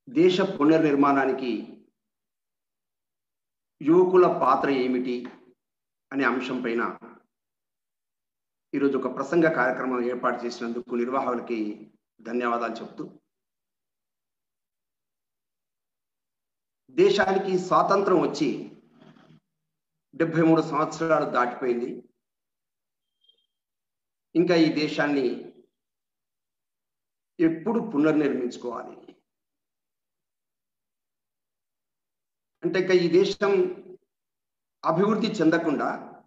దేశ పునర్నిర్మాణానికి యువకుల పాత్ర ఏమిటి అనే అంశం పైన ఈరోజు ఒక ప్రసంగ కార్యక్రమం ఏర్పాటు చేసినందుకు నిర్వాహకులకి ధన్యవాదాలు చెప్తూ దేశానికి స్వాతంత్రం వచ్చి డెబ్బై మూడు సంవత్సరాలు దాటిపోయింది ఇంకా ఈ దేశాన్ని ఎప్పుడు పునర్నిర్మించుకోవాలి అంటే ఇంకా ఈ దేశం అభివృద్ధి చెందకుండా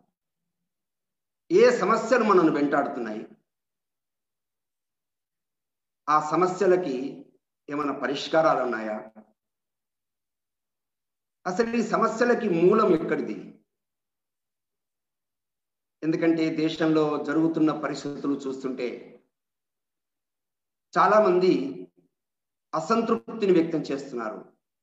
ఏ సమస్యలు మనల్ని వెంటాడుతున్నాయి ఆ సమస్యలకి ఏమైనా పరిష్కారాలు ఉన్నాయా అసలు ఈ సమస్యలకి మూలం ఎక్కడిది ఎందుకంటే దేశంలో జరుగుతున్న పరిస్థితులు చూస్తుంటే చాలా మంది అసంతృప్తిని వ్యక్తం చేస్తున్నారు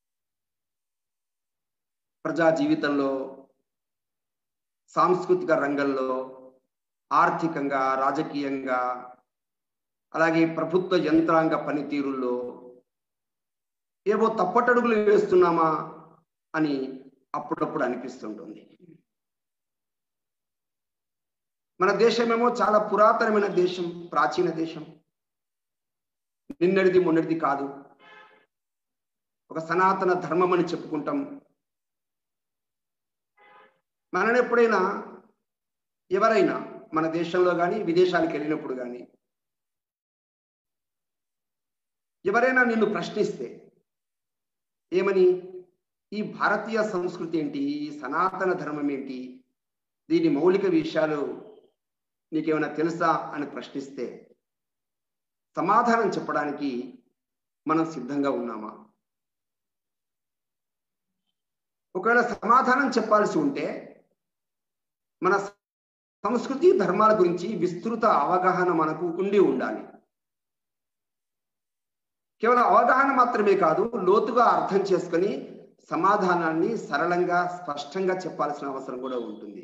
ప్రజా జీవితంలో సాంస్కృతిక రంగంలో ఆర్థికంగా రాజకీయంగా అలాగే ప్రభుత్వ యంత్రాంగ పనితీరుల్లో ఏవో తప్పటడుగులు వేస్తున్నామా అని అప్పుడప్పుడు అనిపిస్తుంటుంది మన దేశమేమో చాలా పురాతనమైన దేశం ప్రాచీన దేశం నిన్నటిది మొన్నటిది కాదు ఒక సనాతన ధర్మం అని చెప్పుకుంటాం మనని ఎప్పుడైనా ఎవరైనా మన దేశంలో కానీ విదేశాలకు వెళ్ళినప్పుడు కానీ ఎవరైనా నిన్ను ప్రశ్నిస్తే ఏమని ఈ భారతీయ సంస్కృతి ఏంటి ఈ సనాతన ధర్మం ఏంటి దీని మౌలిక విషయాలు నీకేమైనా తెలుసా అని ప్రశ్నిస్తే సమాధానం చెప్పడానికి మనం సిద్ధంగా ఉన్నామా ఒకవేళ సమాధానం చెప్పాల్సి ఉంటే మన సంస్కృతి ధర్మాల గురించి విస్తృత అవగాహన మనకు ఉండి ఉండాలి కేవలం అవగాహన మాత్రమే కాదు లోతుగా అర్థం చేసుకొని సమాధానాన్ని సరళంగా స్పష్టంగా చెప్పాల్సిన అవసరం కూడా ఉంటుంది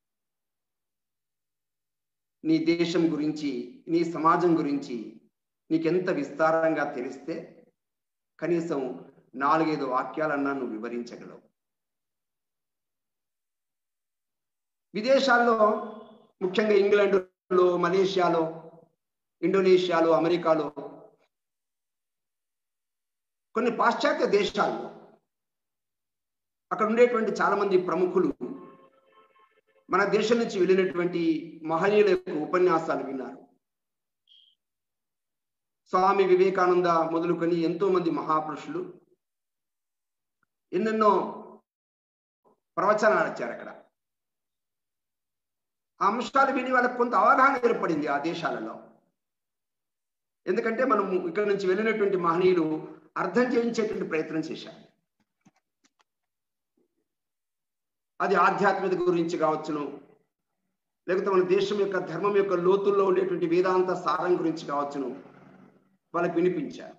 నీ దేశం గురించి నీ సమాజం గురించి నీకెంత విస్తారంగా తెలిస్తే కనీసం నాలుగైదు వాక్యాలన్నా నువ్వు వివరించగలవు విదేశాల్లో ముఖ్యంగా ఇంగ్లాండ్లో మలేషియాలో ఇండోనేషియాలో అమెరికాలో కొన్ని పాశ్చాత్య దేశాల్లో అక్కడ ఉండేటువంటి చాలా మంది ప్రముఖులు మన దేశం నుంచి వెళ్ళినటువంటి మహనీయుల యొక్క ఉపన్యాసాలు విన్నారు స్వామి వివేకానంద మొదలుకొని ఎంతో మంది మహాపురుషులు ఎన్నెన్నో ప్రవచనాలు వచ్చారు అక్కడ ఆ అంశాలు విని వాళ్ళకి కొంత అవగాహన ఏర్పడింది ఆ దేశాలలో ఎందుకంటే మనం ఇక్కడ నుంచి వెళ్ళినటువంటి మహనీయులు అర్థం చేయించేటువంటి ప్రయత్నం చేశారు అది ఆధ్యాత్మిక గురించి కావచ్చును లేకపోతే మన దేశం యొక్క ధర్మం యొక్క లోతుల్లో ఉండేటువంటి వేదాంత సారం గురించి కావచ్చును వాళ్ళకి వినిపించారు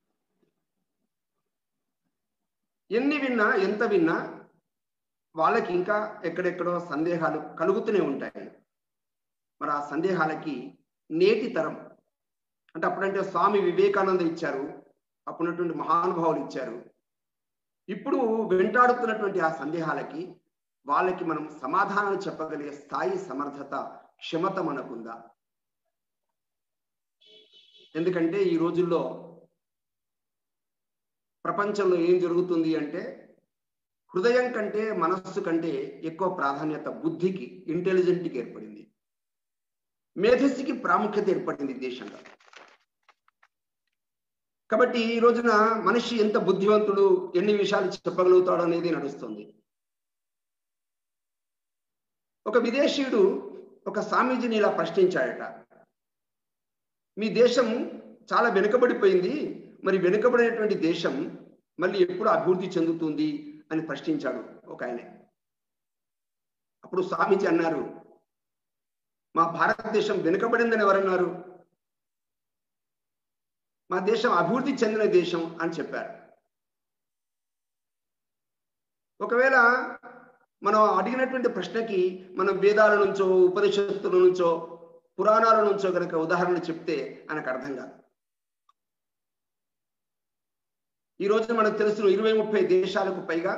ఎన్ని విన్నా ఎంత విన్నా వాళ్ళకి ఇంకా ఎక్కడెక్కడో సందేహాలు కలుగుతూనే ఉంటాయి మరి ఆ సందేహాలకి నేటి తరం అంటే అప్పుడంటే స్వామి వివేకానంద ఇచ్చారు అప్పుడున్నటువంటి మహానుభావులు ఇచ్చారు ఇప్పుడు వెంటాడుతున్నటువంటి ఆ సందేహాలకి వాళ్ళకి మనం సమాధానాలు చెప్పగలిగే స్థాయి సమర్థత క్షమత మనకుందా ఎందుకంటే ఈ రోజుల్లో ప్రపంచంలో ఏం జరుగుతుంది అంటే హృదయం కంటే మనస్సు కంటే ఎక్కువ ప్రాధాన్యత బుద్ధికి ఇంటెలిజెంట్కి ఏర్పడింది మేధస్సుకి ప్రాముఖ్యత ఏర్పడింది దేశంలో కాబట్టి ఈ రోజున మనిషి ఎంత బుద్ధివంతుడు ఎన్ని విషయాలు చెప్పగలుగుతాడు అనేది నడుస్తుంది ఒక విదేశీయుడు ఒక స్వామీజీని ఇలా ప్రశ్నించాడట మీ దేశం చాలా వెనుకబడిపోయింది మరి వెనుకబడినటువంటి దేశం మళ్ళీ ఎప్పుడు అభివృద్ధి చెందుతుంది అని ప్రశ్నించాడు ఒక ఆయన అప్పుడు స్వామీజీ అన్నారు మా భారతదేశం వెనుకబడిందని ఎవరన్నారు మా దేశం అభివృద్ధి చెందిన దేశం అని చెప్పారు ఒకవేళ మనం అడిగినటువంటి ప్రశ్నకి మనం వేదాల నుంచో ఉపనిషత్తుల నుంచో పురాణాల నుంచో కనుక ఉదాహరణ చెప్తే ఆయనకు అర్థం కాదు ఈ రోజు మనకు తెలుసు ఇరవై ముప్పై దేశాలకు పైగా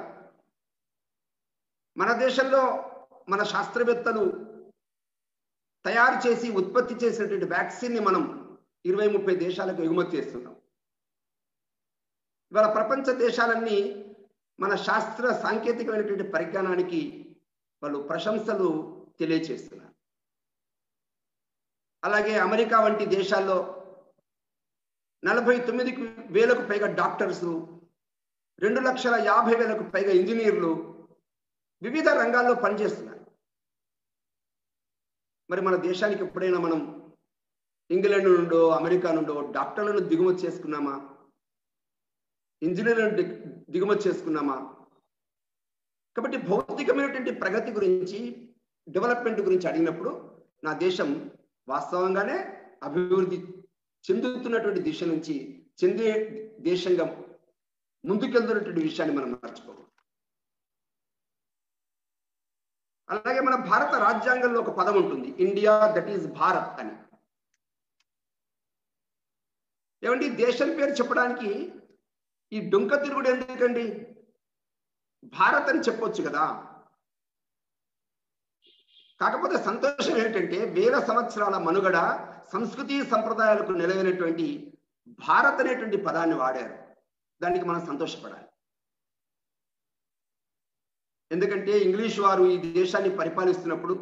మన దేశంలో మన శాస్త్రవేత్తలు తయారు చేసి ఉత్పత్తి చేసినటువంటి వ్యాక్సిన్ని మనం ఇరవై ముప్పై దేశాలకు ఎగుమతి చేస్తున్నాం ఇవాళ ప్రపంచ దేశాలన్నీ మన శాస్త్ర సాంకేతికమైనటువంటి పరిజ్ఞానానికి వాళ్ళు ప్రశంసలు తెలియచేస్తున్నారు అలాగే అమెరికా వంటి దేశాల్లో నలభై తొమ్మిది వేలకు పైగా డాక్టర్స్ రెండు లక్షల యాభై వేలకు పైగా ఇంజనీర్లు వివిధ రంగాల్లో పనిచేస్తున్నారు మరి మన దేశానికి ఎప్పుడైనా మనం ఇంగ్లాండ్ నుండో అమెరికా నుండో డాక్టర్లను దిగుమతి చేసుకున్నామా ఇంజనీర్లను దిగుమతి చేసుకున్నామా కాబట్టి భౌతికమైనటువంటి ప్రగతి గురించి డెవలప్మెంట్ గురించి అడిగినప్పుడు నా దేశం వాస్తవంగానే అభివృద్ధి చెందుతున్నటువంటి దిశ నుంచి చెందే దేశంగా ముందుకెళ్తున్నటువంటి విషయాన్ని మనం మర్చిపోకూడదు అలాగే మన భారత రాజ్యాంగంలో ఒక పదం ఉంటుంది ఇండియా దట్ ఈస్ భారత్ అని ఏమండి దేశం పేరు చెప్పడానికి ఈ డొంక తిరుగుడు ఎందుకండి భారత్ అని చెప్పొచ్చు కదా కాకపోతే సంతోషం ఏంటంటే వేల సంవత్సరాల మనుగడ సంస్కృతి సంప్రదాయాలకు నిలవైనటువంటి భారత్ అనేటువంటి పదాన్ని వాడారు దానికి మనం సంతోషపడాలి ఎందుకంటే ఇంగ్లీష్ వారు ఈ దేశాన్ని పరిపాలిస్తున్నప్పుడు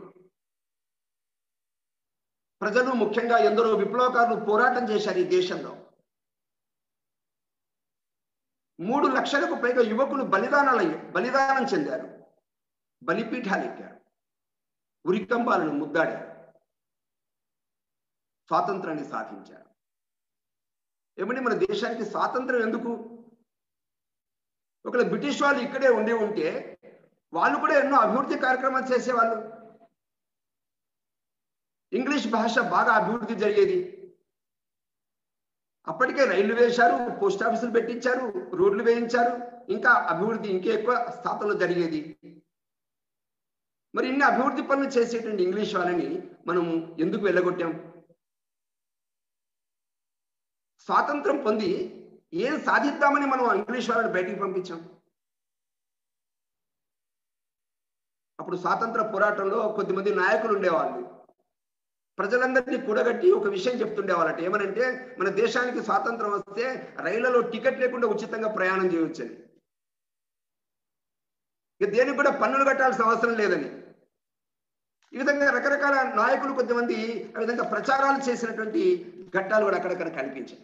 ప్రజలు ముఖ్యంగా ఎందరో విప్లవకారులు పోరాటం చేశారు ఈ దేశంలో మూడు లక్షలకు పైగా యువకులు బలిదానాలు బలిదానం చెందారు బలిపీఠాలు ఎక్కారు ఉరికంబాలను ముద్దాడారు స్వాతంత్రాన్ని సాధించారు ఏమంటే మన దేశానికి స్వాతంత్రం ఎందుకు ఒకవేళ బ్రిటిష్ వాళ్ళు ఇక్కడే ఉండి ఉంటే వాళ్ళు కూడా ఎన్నో అభివృద్ధి కార్యక్రమాలు చేసేవాళ్ళు ఇంగ్లీష్ భాష బాగా అభివృద్ధి జరిగేది అప్పటికే రైళ్లు వేశారు పోస్ట్ ఆఫీసులు పెట్టించారు రోడ్లు వేయించారు ఇంకా అభివృద్ధి ఇంకా ఎక్కువ స్థాతంలో జరిగేది మరి ఇన్ని అభివృద్ధి పనులు చేసేటువంటి ఇంగ్లీష్ వాళ్ళని మనం ఎందుకు వెళ్ళగొట్టాం స్వాతంత్రం పొంది ఏం సాధిద్దామని మనం ఇంగ్లీష్ వాళ్ళని బయటికి పంపించాం అప్పుడు స్వాతంత్ర పోరాటంలో కొద్దిమంది నాయకులు ఉండేవాళ్ళు ప్రజలందరినీ కూడగట్టి ఒక విషయం చెప్తుండేవాళ్ళట ఏమనంటే మన దేశానికి స్వాతంత్రం వస్తే రైళ్లలో టికెట్ లేకుండా ఉచితంగా ప్రయాణం చేయవచ్చని ఇక దేనికి కూడా పన్నులు కట్టాల్సిన అవసరం లేదని ఈ విధంగా రకరకాల నాయకులు కొంతమంది ఆ విధంగా ప్రచారాలు చేసినటువంటి ఘట్టాలు కూడా అక్కడక్కడ కనిపించాయి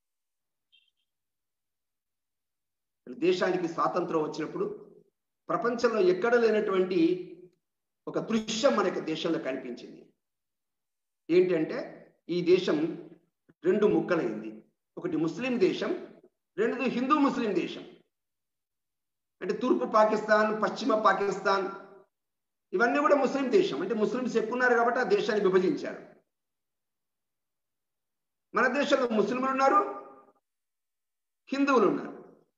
దేశానికి స్వాతంత్రం వచ్చినప్పుడు ప్రపంచంలో ఎక్కడ లేనటువంటి ఒక దృశ్యం మనకి దేశంలో కనిపించింది ఏంటంటే ఈ దేశం రెండు ముక్కలైంది ఒకటి ముస్లిం దేశం రెండోది హిందూ ముస్లిం దేశం అంటే తూర్పు పాకిస్తాన్ పశ్చిమ పాకిస్తాన్ ఇవన్నీ కూడా ముస్లిం దేశం అంటే ముస్లింస్ ఎక్కువ ఉన్నారు కాబట్టి ఆ దేశాన్ని విభజించారు మన దేశంలో ముస్లింలు ఉన్నారు హిందువులు ఉన్నారు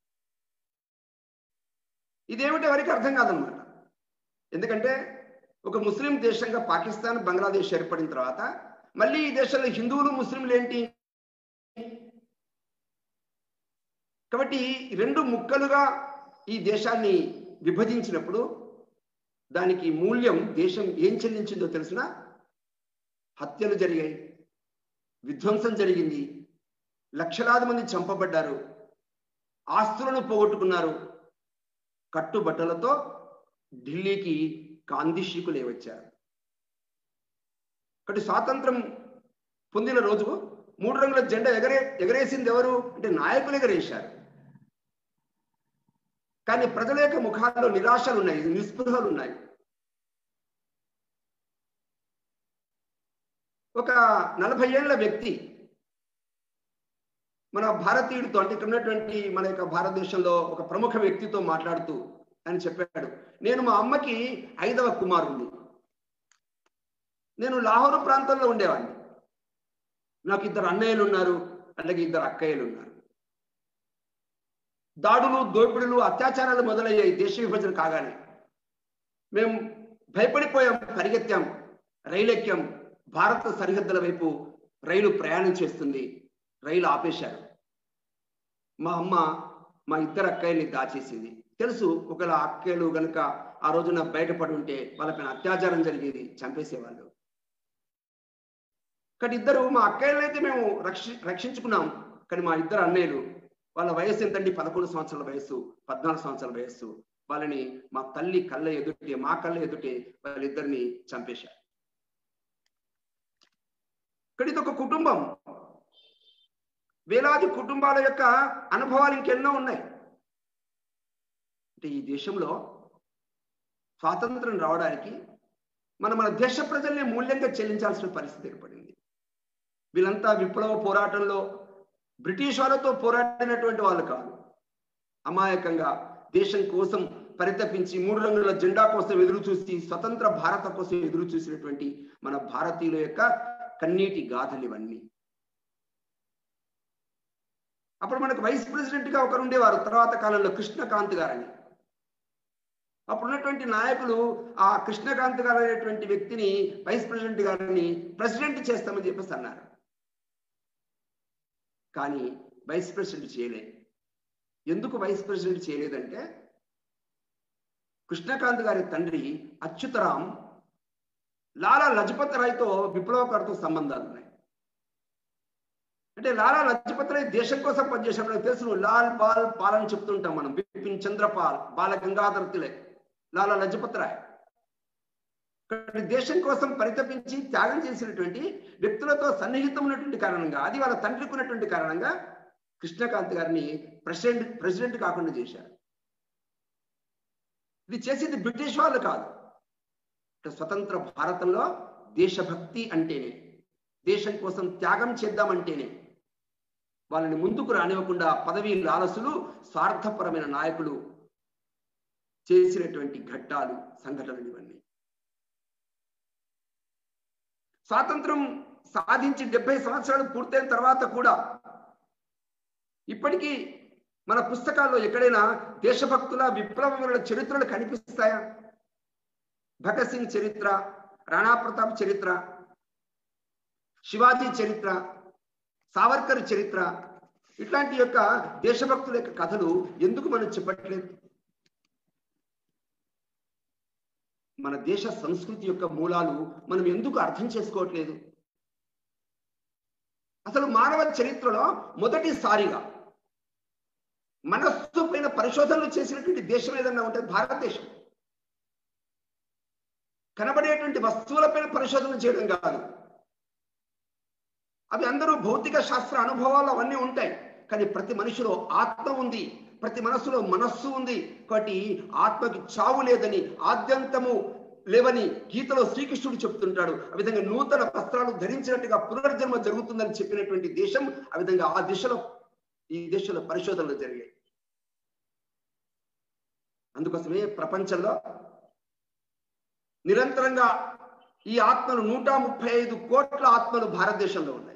ఇదేమిటి ఎవరికి అర్థం కాదనమాట ఎందుకంటే ఒక ముస్లిం దేశంగా పాకిస్తాన్ బంగ్లాదేశ్ ఏర్పడిన తర్వాత మళ్ళీ ఈ దేశంలో హిందువులు ముస్లింలు ఏంటి కాబట్టి రెండు ముక్కలుగా ఈ దేశాన్ని విభజించినప్పుడు దానికి మూల్యం దేశం ఏం చెల్లించిందో తెలిసిన హత్యలు జరిగాయి విధ్వంసం జరిగింది లక్షలాది మంది చంపబడ్డారు ఆస్తులను పోగొట్టుకున్నారు కట్టుబట్టలతో ఢిల్లీకి కాందిశీకులే వచ్చారు కాబట్టి స్వాతంత్రం పొందిన రోజు మూడు రంగుల జెండా ఎగరే ఎగరేసింది ఎవరు అంటే నాయకులు ఎగరేశారు కానీ ప్రజల యొక్క ముఖాల్లో నిరాశలు ఉన్నాయి నిస్పృహలు ఉన్నాయి ఒక నలభై ఏళ్ల వ్యక్తి మన భారతీయుడితో అంటే ఇక్కడ ఉన్నటువంటి మన యొక్క భారతదేశంలో ఒక ప్రముఖ వ్యక్తితో మాట్లాడుతూ అని చెప్పాడు నేను మా అమ్మకి ఐదవ కుమారుణ్ణి నేను లాహోరు ప్రాంతంలో ఉండేవాడిని నాకు ఇద్దరు అన్నయ్యలు ఉన్నారు అలాగే ఇద్దరు అక్కయ్యలు ఉన్నారు దాడులు దోపిడులు అత్యాచారాలు మొదలయ్యాయి దేశ విభజన కాగానే మేము భయపడిపోయాం పరిగెత్తాం రైలు ఎక్కాం భారత సరిహద్దుల వైపు రైలు ప్రయాణం చేస్తుంది రైలు ఆపేశారు మా అమ్మ మా ఇద్దరు అక్కయ్యని దాచేసింది తెలుసు ఒకవేళ అక్కయ్యలు గనుక ఆ రోజున బయటపడి ఉంటే వాళ్ళపైన అత్యాచారం జరిగేది చంపేసేవాళ్ళు కానీ ఇద్దరు మా అక్కయ్యలైతే మేము రక్షి రక్షించుకున్నాం కానీ మా ఇద్దరు అన్నయ్యలు వాళ్ళ వయసు ఎంతండి పదకొండు సంవత్సరాల వయస్సు పద్నాలుగు సంవత్సరాల వయస్సు వాళ్ళని మా తల్లి కళ్ళ ఎదుటే మా కళ్ళ ఎదుటే వాళ్ళిద్దరిని చంపేశారు ఇక్కడ ఇది ఒక కుటుంబం వేలాది కుటుంబాల యొక్క అనుభవాలు ఇంకెన్నో ఉన్నాయి అంటే ఈ దేశంలో స్వాతంత్రం రావడానికి మనం మన దేశ ప్రజల్ని మూల్యంగా చెల్లించాల్సిన పరిస్థితి ఏర్పడింది వీళ్ళంతా విప్లవ పోరాటంలో బ్రిటిష్ వాళ్ళతో పోరాడినటువంటి వాళ్ళు కాదు అమాయకంగా దేశం కోసం పరితపించి మూడు రంగుల జెండా కోసం ఎదురు చూసి స్వతంత్ర భారత కోసం ఎదురు చూసినటువంటి మన భారతీయుల యొక్క కన్నీటి గాథలు ఇవన్నీ అప్పుడు మనకు వైస్ ప్రెసిడెంట్ గా ఒకరు ఉండేవారు తర్వాత కాలంలో కృష్ణకాంత్ గారని అప్పుడు ఉన్నటువంటి నాయకులు ఆ కృష్ణకాంత్ గారు అనేటువంటి వ్యక్తిని వైస్ ప్రెసిడెంట్ గారిని ప్రెసిడెంట్ చేస్తామని చెప్పేసి అన్నారు కానీ వైస్ ప్రెసిడెంట్ చేయలే ఎందుకు వైస్ ప్రెసిడెంట్ చేయలేదంటే కృష్ణకాంత్ గారి తండ్రి అచ్యుతరాం లాలా లజపత్ రాయ్తో విప్లవకారుతో సంబంధాలు ఉన్నాయి అంటే లాలా లజపత్ రాయ్ దేశం కోసం పనిచేసినప్పుడు నాకు తెలుసు లాల్ పాల్ పాల్ అని చెప్తుంటాం మనం బిపిన్ చంద్రపాల్ బాల గంగాధర్ తిలక్ లాలా లజపత్ రాయ్ దేశం కోసం పరితపించి త్యాగం చేసినటువంటి వ్యక్తులతో సన్నిహితం ఉన్నటువంటి కారణంగా అది వాళ్ళ తండ్రికి ఉన్నటువంటి కారణంగా కృష్ణకాంత్ గారిని ప్రెసిడెంట్ ప్రెసిడెంట్ కాకుండా చేశారు ఇది చేసింది బ్రిటిష్ వాళ్ళు కాదు స్వతంత్ర భారతంలో దేశభక్తి అంటేనే దేశం కోసం త్యాగం చేద్దామంటేనే వాళ్ళని ముందుకు రానివ్వకుండా పదవి లాలసులు స్వార్థపరమైన నాయకులు చేసినటువంటి ఘట్టాలు సంఘటనలు ఇవన్నీ స్వాతంత్రం సాధించి డెబ్బై సంవత్సరాలు పూర్తయిన తర్వాత కూడా ఇప్పటికీ మన పుస్తకాల్లో ఎక్కడైనా దేశభక్తుల విప్లవముల చరిత్రలు కనిపిస్తాయా భగత్ సింగ్ చరిత్ర రాణా ప్రతాప్ చరిత్ర శివాజీ చరిత్ర సావర్కర్ చరిత్ర ఇట్లాంటి యొక్క దేశభక్తుల యొక్క కథలు ఎందుకు మనం చెప్పట్లేదు మన దేశ సంస్కృతి యొక్క మూలాలు మనం ఎందుకు అర్థం చేసుకోవట్లేదు అసలు మానవ చరిత్రలో మొదటిసారిగా మనస్సు పైన పరిశోధనలు చేసినటువంటి దేశం ఏదన్నా ఉంటే భారతదేశం కనబడేటువంటి వస్తువులపైన పరిశోధన చేయడం కాదు అవి అందరూ భౌతిక శాస్త్ర అనుభవాలు అవన్నీ ఉంటాయి కానీ ప్రతి మనిషిలో ఆత్మ ఉంది ప్రతి మనస్సులో మనస్సు ఉంది కాబట్టి ఆత్మకి చావు లేదని ఆద్యంతము లేవని గీతలో శ్రీకృష్ణుడు చెప్తుంటాడు ఆ విధంగా నూతన వస్త్రాలు ధరించినట్టుగా పునర్జన్మ జరుగుతుందని చెప్పినటువంటి దేశం ఆ విధంగా ఆ దిశలో ఈ దేశంలో పరిశోధనలు జరిగాయి అందుకోసమే ప్రపంచంలో నిరంతరంగా ఈ ఆత్మలు నూట ముప్పై ఐదు కోట్ల ఆత్మలు భారతదేశంలో ఉన్నాయి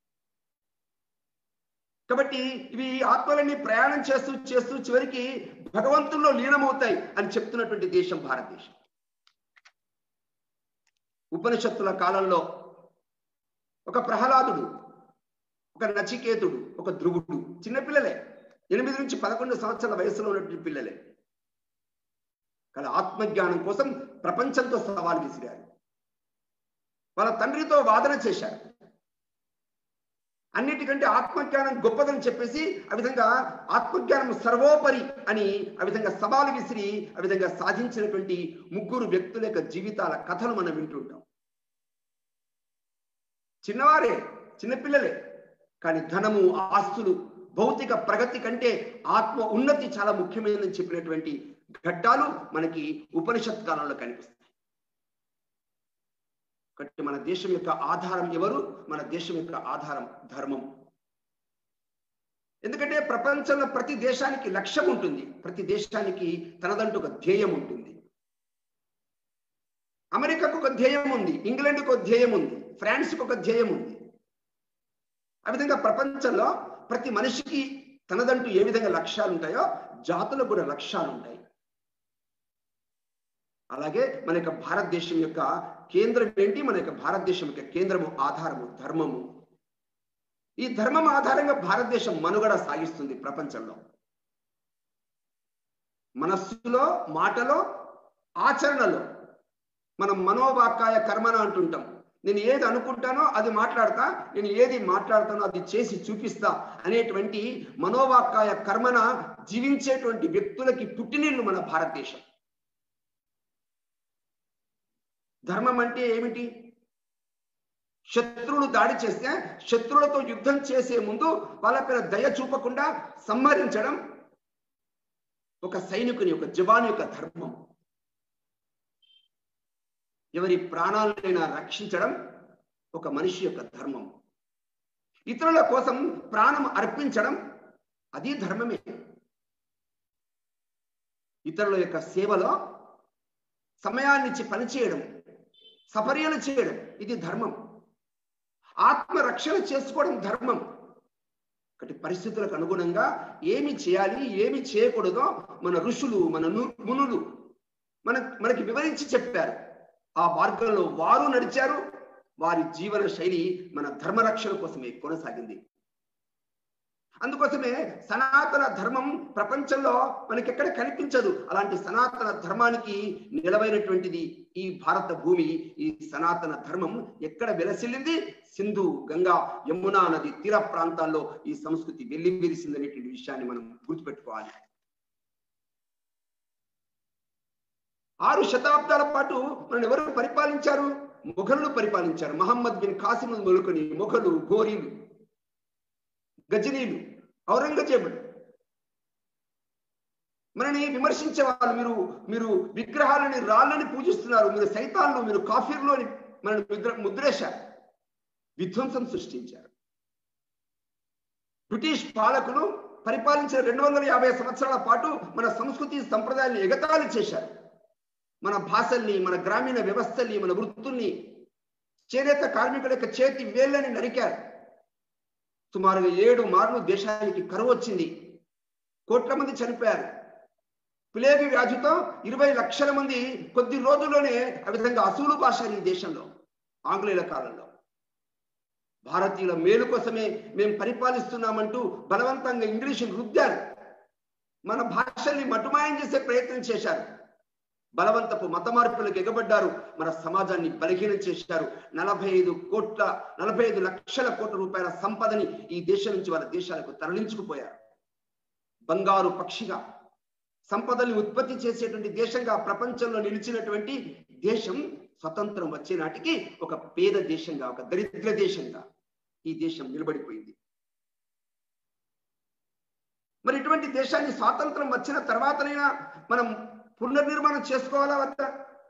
కాబట్టి ఇవి ఆత్మలన్నీ ప్రయాణం చేస్తూ చేస్తూ చివరికి భగవంతుల్లో లీనమవుతాయి అని చెప్తున్నటువంటి దేశం భారతదేశం ఉపనిషత్తుల కాలంలో ఒక ప్రహ్లాదుడు ఒక నచికేతుడు ఒక ధ్రువుడు చిన్నపిల్లలే ఎనిమిది నుంచి పదకొండు సంవత్సరాల వయసులో ఉన్నటువంటి పిల్లలే కానీ ఆత్మజ్ఞానం కోసం ప్రపంచంతో సవాల్ విసిరారు వాళ్ళ తండ్రితో వాదన చేశారు అన్నిటికంటే ఆత్మజ్ఞానం గొప్పదని చెప్పేసి ఆ విధంగా ఆత్మజ్ఞానం సర్వోపరి అని ఆ విధంగా సవాలు విసిరి ఆ విధంగా సాధించినటువంటి ముగ్గురు వ్యక్తుల యొక్క జీవితాల కథలు మనం వింటుంటాం చిన్నవారే చిన్నపిల్లలే కానీ ధనము ఆస్తులు భౌతిక ప్రగతి కంటే ఆత్మ ఉన్నతి చాలా ముఖ్యమైనదని చెప్పినటువంటి ఘట్టాలు మనకి ఉపనిషత్ కాలంలో కనిపిస్తాయి కాబట్టి మన దేశం యొక్క ఆధారం ఎవరు మన దేశం యొక్క ఆధారం ధర్మం ఎందుకంటే ప్రపంచంలో ప్రతి దేశానికి లక్ష్యం ఉంటుంది ప్రతి దేశానికి తనదంటూ ఒక ధ్యేయం ఉంటుంది అమెరికాకు ఒక ధ్యేయం ఉంది ఇంగ్లాండ్కు ఒక ధ్యేయం ఉంది ఫ్రాన్స్కి ఒక ధ్యేయం ఉంది ఆ విధంగా ప్రపంచంలో ప్రతి మనిషికి తనదంటూ ఏ విధంగా లక్ష్యాలు ఉంటాయో జాతులకు కూడా లక్ష్యాలు ఉంటాయి అలాగే మన యొక్క భారతదేశం యొక్క కేంద్రం ఏంటి మన యొక్క భారతదేశం యొక్క కేంద్రము ఆధారము ధర్మము ఈ ధర్మం ఆధారంగా భారతదేశం మనుగడ సాగిస్తుంది ప్రపంచంలో మనస్సులో మాటలో ఆచరణలో మనం మనోవాకాయ కర్మన అంటుంటాం నేను ఏది అనుకుంటానో అది మాట్లాడతా నేను ఏది మాట్లాడతానో అది చేసి చూపిస్తా అనేటువంటి మనోవాకాయ కర్మన జీవించేటువంటి వ్యక్తులకి పుట్టినిల్లు మన భారతదేశం ధర్మం అంటే ఏమిటి శత్రువులు దాడి చేస్తే శత్రువులతో యుద్ధం చేసే ముందు వాళ్ళపైన దయ చూపకుండా సంహరించడం ఒక సైనికుని ఒక జవాన్ యొక్క ధర్మం ఎవరి ప్రాణాలైనా రక్షించడం ఒక మనిషి యొక్క ధర్మం ఇతరుల కోసం ప్రాణం అర్పించడం అది ధర్మమే ఇతరుల యొక్క సేవలో సమయాన్నిచ్చి పనిచేయడం సపర్యలు చేయడం ఇది ధర్మం ఆత్మరక్షణ చేసుకోవడం ధర్మం ఒకటి పరిస్థితులకు అనుగుణంగా ఏమి చేయాలి ఏమి చేయకూడదో మన ఋషులు మన మునులు మన మనకి వివరించి చెప్పారు ఆ మార్గంలో వారు నడిచారు వారి జీవన శైలి మన ధర్మరక్షణ కోసమే కొనసాగింది అందుకోసమే సనాతన ధర్మం ప్రపంచంలో మనకి ఎక్కడ కనిపించదు అలాంటి సనాతన ధర్మానికి నిలవైనటువంటిది ఈ భారత భూమి ఈ సనాతన ధర్మం ఎక్కడ వెలసిల్లింది సింధు గంగా యమునా నది తీర ప్రాంతాల్లో ఈ సంస్కృతి వెళ్లి విరిసింది అనేటువంటి విషయాన్ని మనం గుర్తుపెట్టుకోవాలి ఆరు శతాబ్దాల పాటు మనం ఎవరు పరిపాలించారు మొఘలులు పరిపాలించారు మహమ్మద్ బిన్ కాసిం మొలుకొని మొఘలు గోరీలు గజనీలు ఔరంగజేబులు మనని విమర్శించే వాళ్ళు మీరు మీరు విగ్రహాలని రాళ్ళని పూజిస్తున్నారు మీరు సైతాన్లు మీరు కాఫీర్లు అని మనని ముద్ర ముద్రేశారు విధ్వంసం సృష్టించారు బ్రిటిష్ పాలకులు పరిపాలించిన రెండు వందల యాభై సంవత్సరాల పాటు మన సంస్కృతి సంప్రదాయాన్ని ఎగతాళి చేశారు మన భాషల్ని మన గ్రామీణ వ్యవస్థల్ని మన వృత్తుల్ని చేనేత కార్మికుల యొక్క చేతి వేళ్ళని నరికారు సుమారుగా ఏడు మార్లు దేశానికి కరువు వచ్చింది కోట్ల మంది చనిపోయారు ప్లేగు వ్యాధితో ఇరవై లక్షల మంది కొద్ది రోజుల్లోనే ఆ విధంగా అసూలు భాష ఈ దేశంలో ఆంగ్లేయుల కాలంలో భారతీయుల మేలు కోసమే మేము పరిపాలిస్తున్నామంటూ బలవంతంగా ఇంగ్లీషును రుద్దారు మన భాషల్ని మటుమాయం చేసే ప్రయత్నం చేశారు బలవంతపు మత మార్పులకు ఎగబడ్డారు మన సమాజాన్ని బలహీనం చేశారు నలభై ఐదు కోట్ల నలభై ఐదు లక్షల కోట్ల రూపాయల సంపదని ఈ దేశం నుంచి వాళ్ళ దేశాలకు తరలించుకుపోయారు బంగారు పక్షిగా సంపదల్ని ఉత్పత్తి చేసేటువంటి దేశంగా ప్రపంచంలో నిలిచినటువంటి దేశం స్వతంత్రం వచ్చే నాటికి ఒక పేద దేశంగా ఒక దరిద్ర దేశంగా ఈ దేశం నిలబడిపోయింది మరి ఇటువంటి దేశాన్ని స్వాతంత్రం వచ్చిన తర్వాతనైనా మనం పునర్నిర్మాణం చేసుకోవాలా వద్దా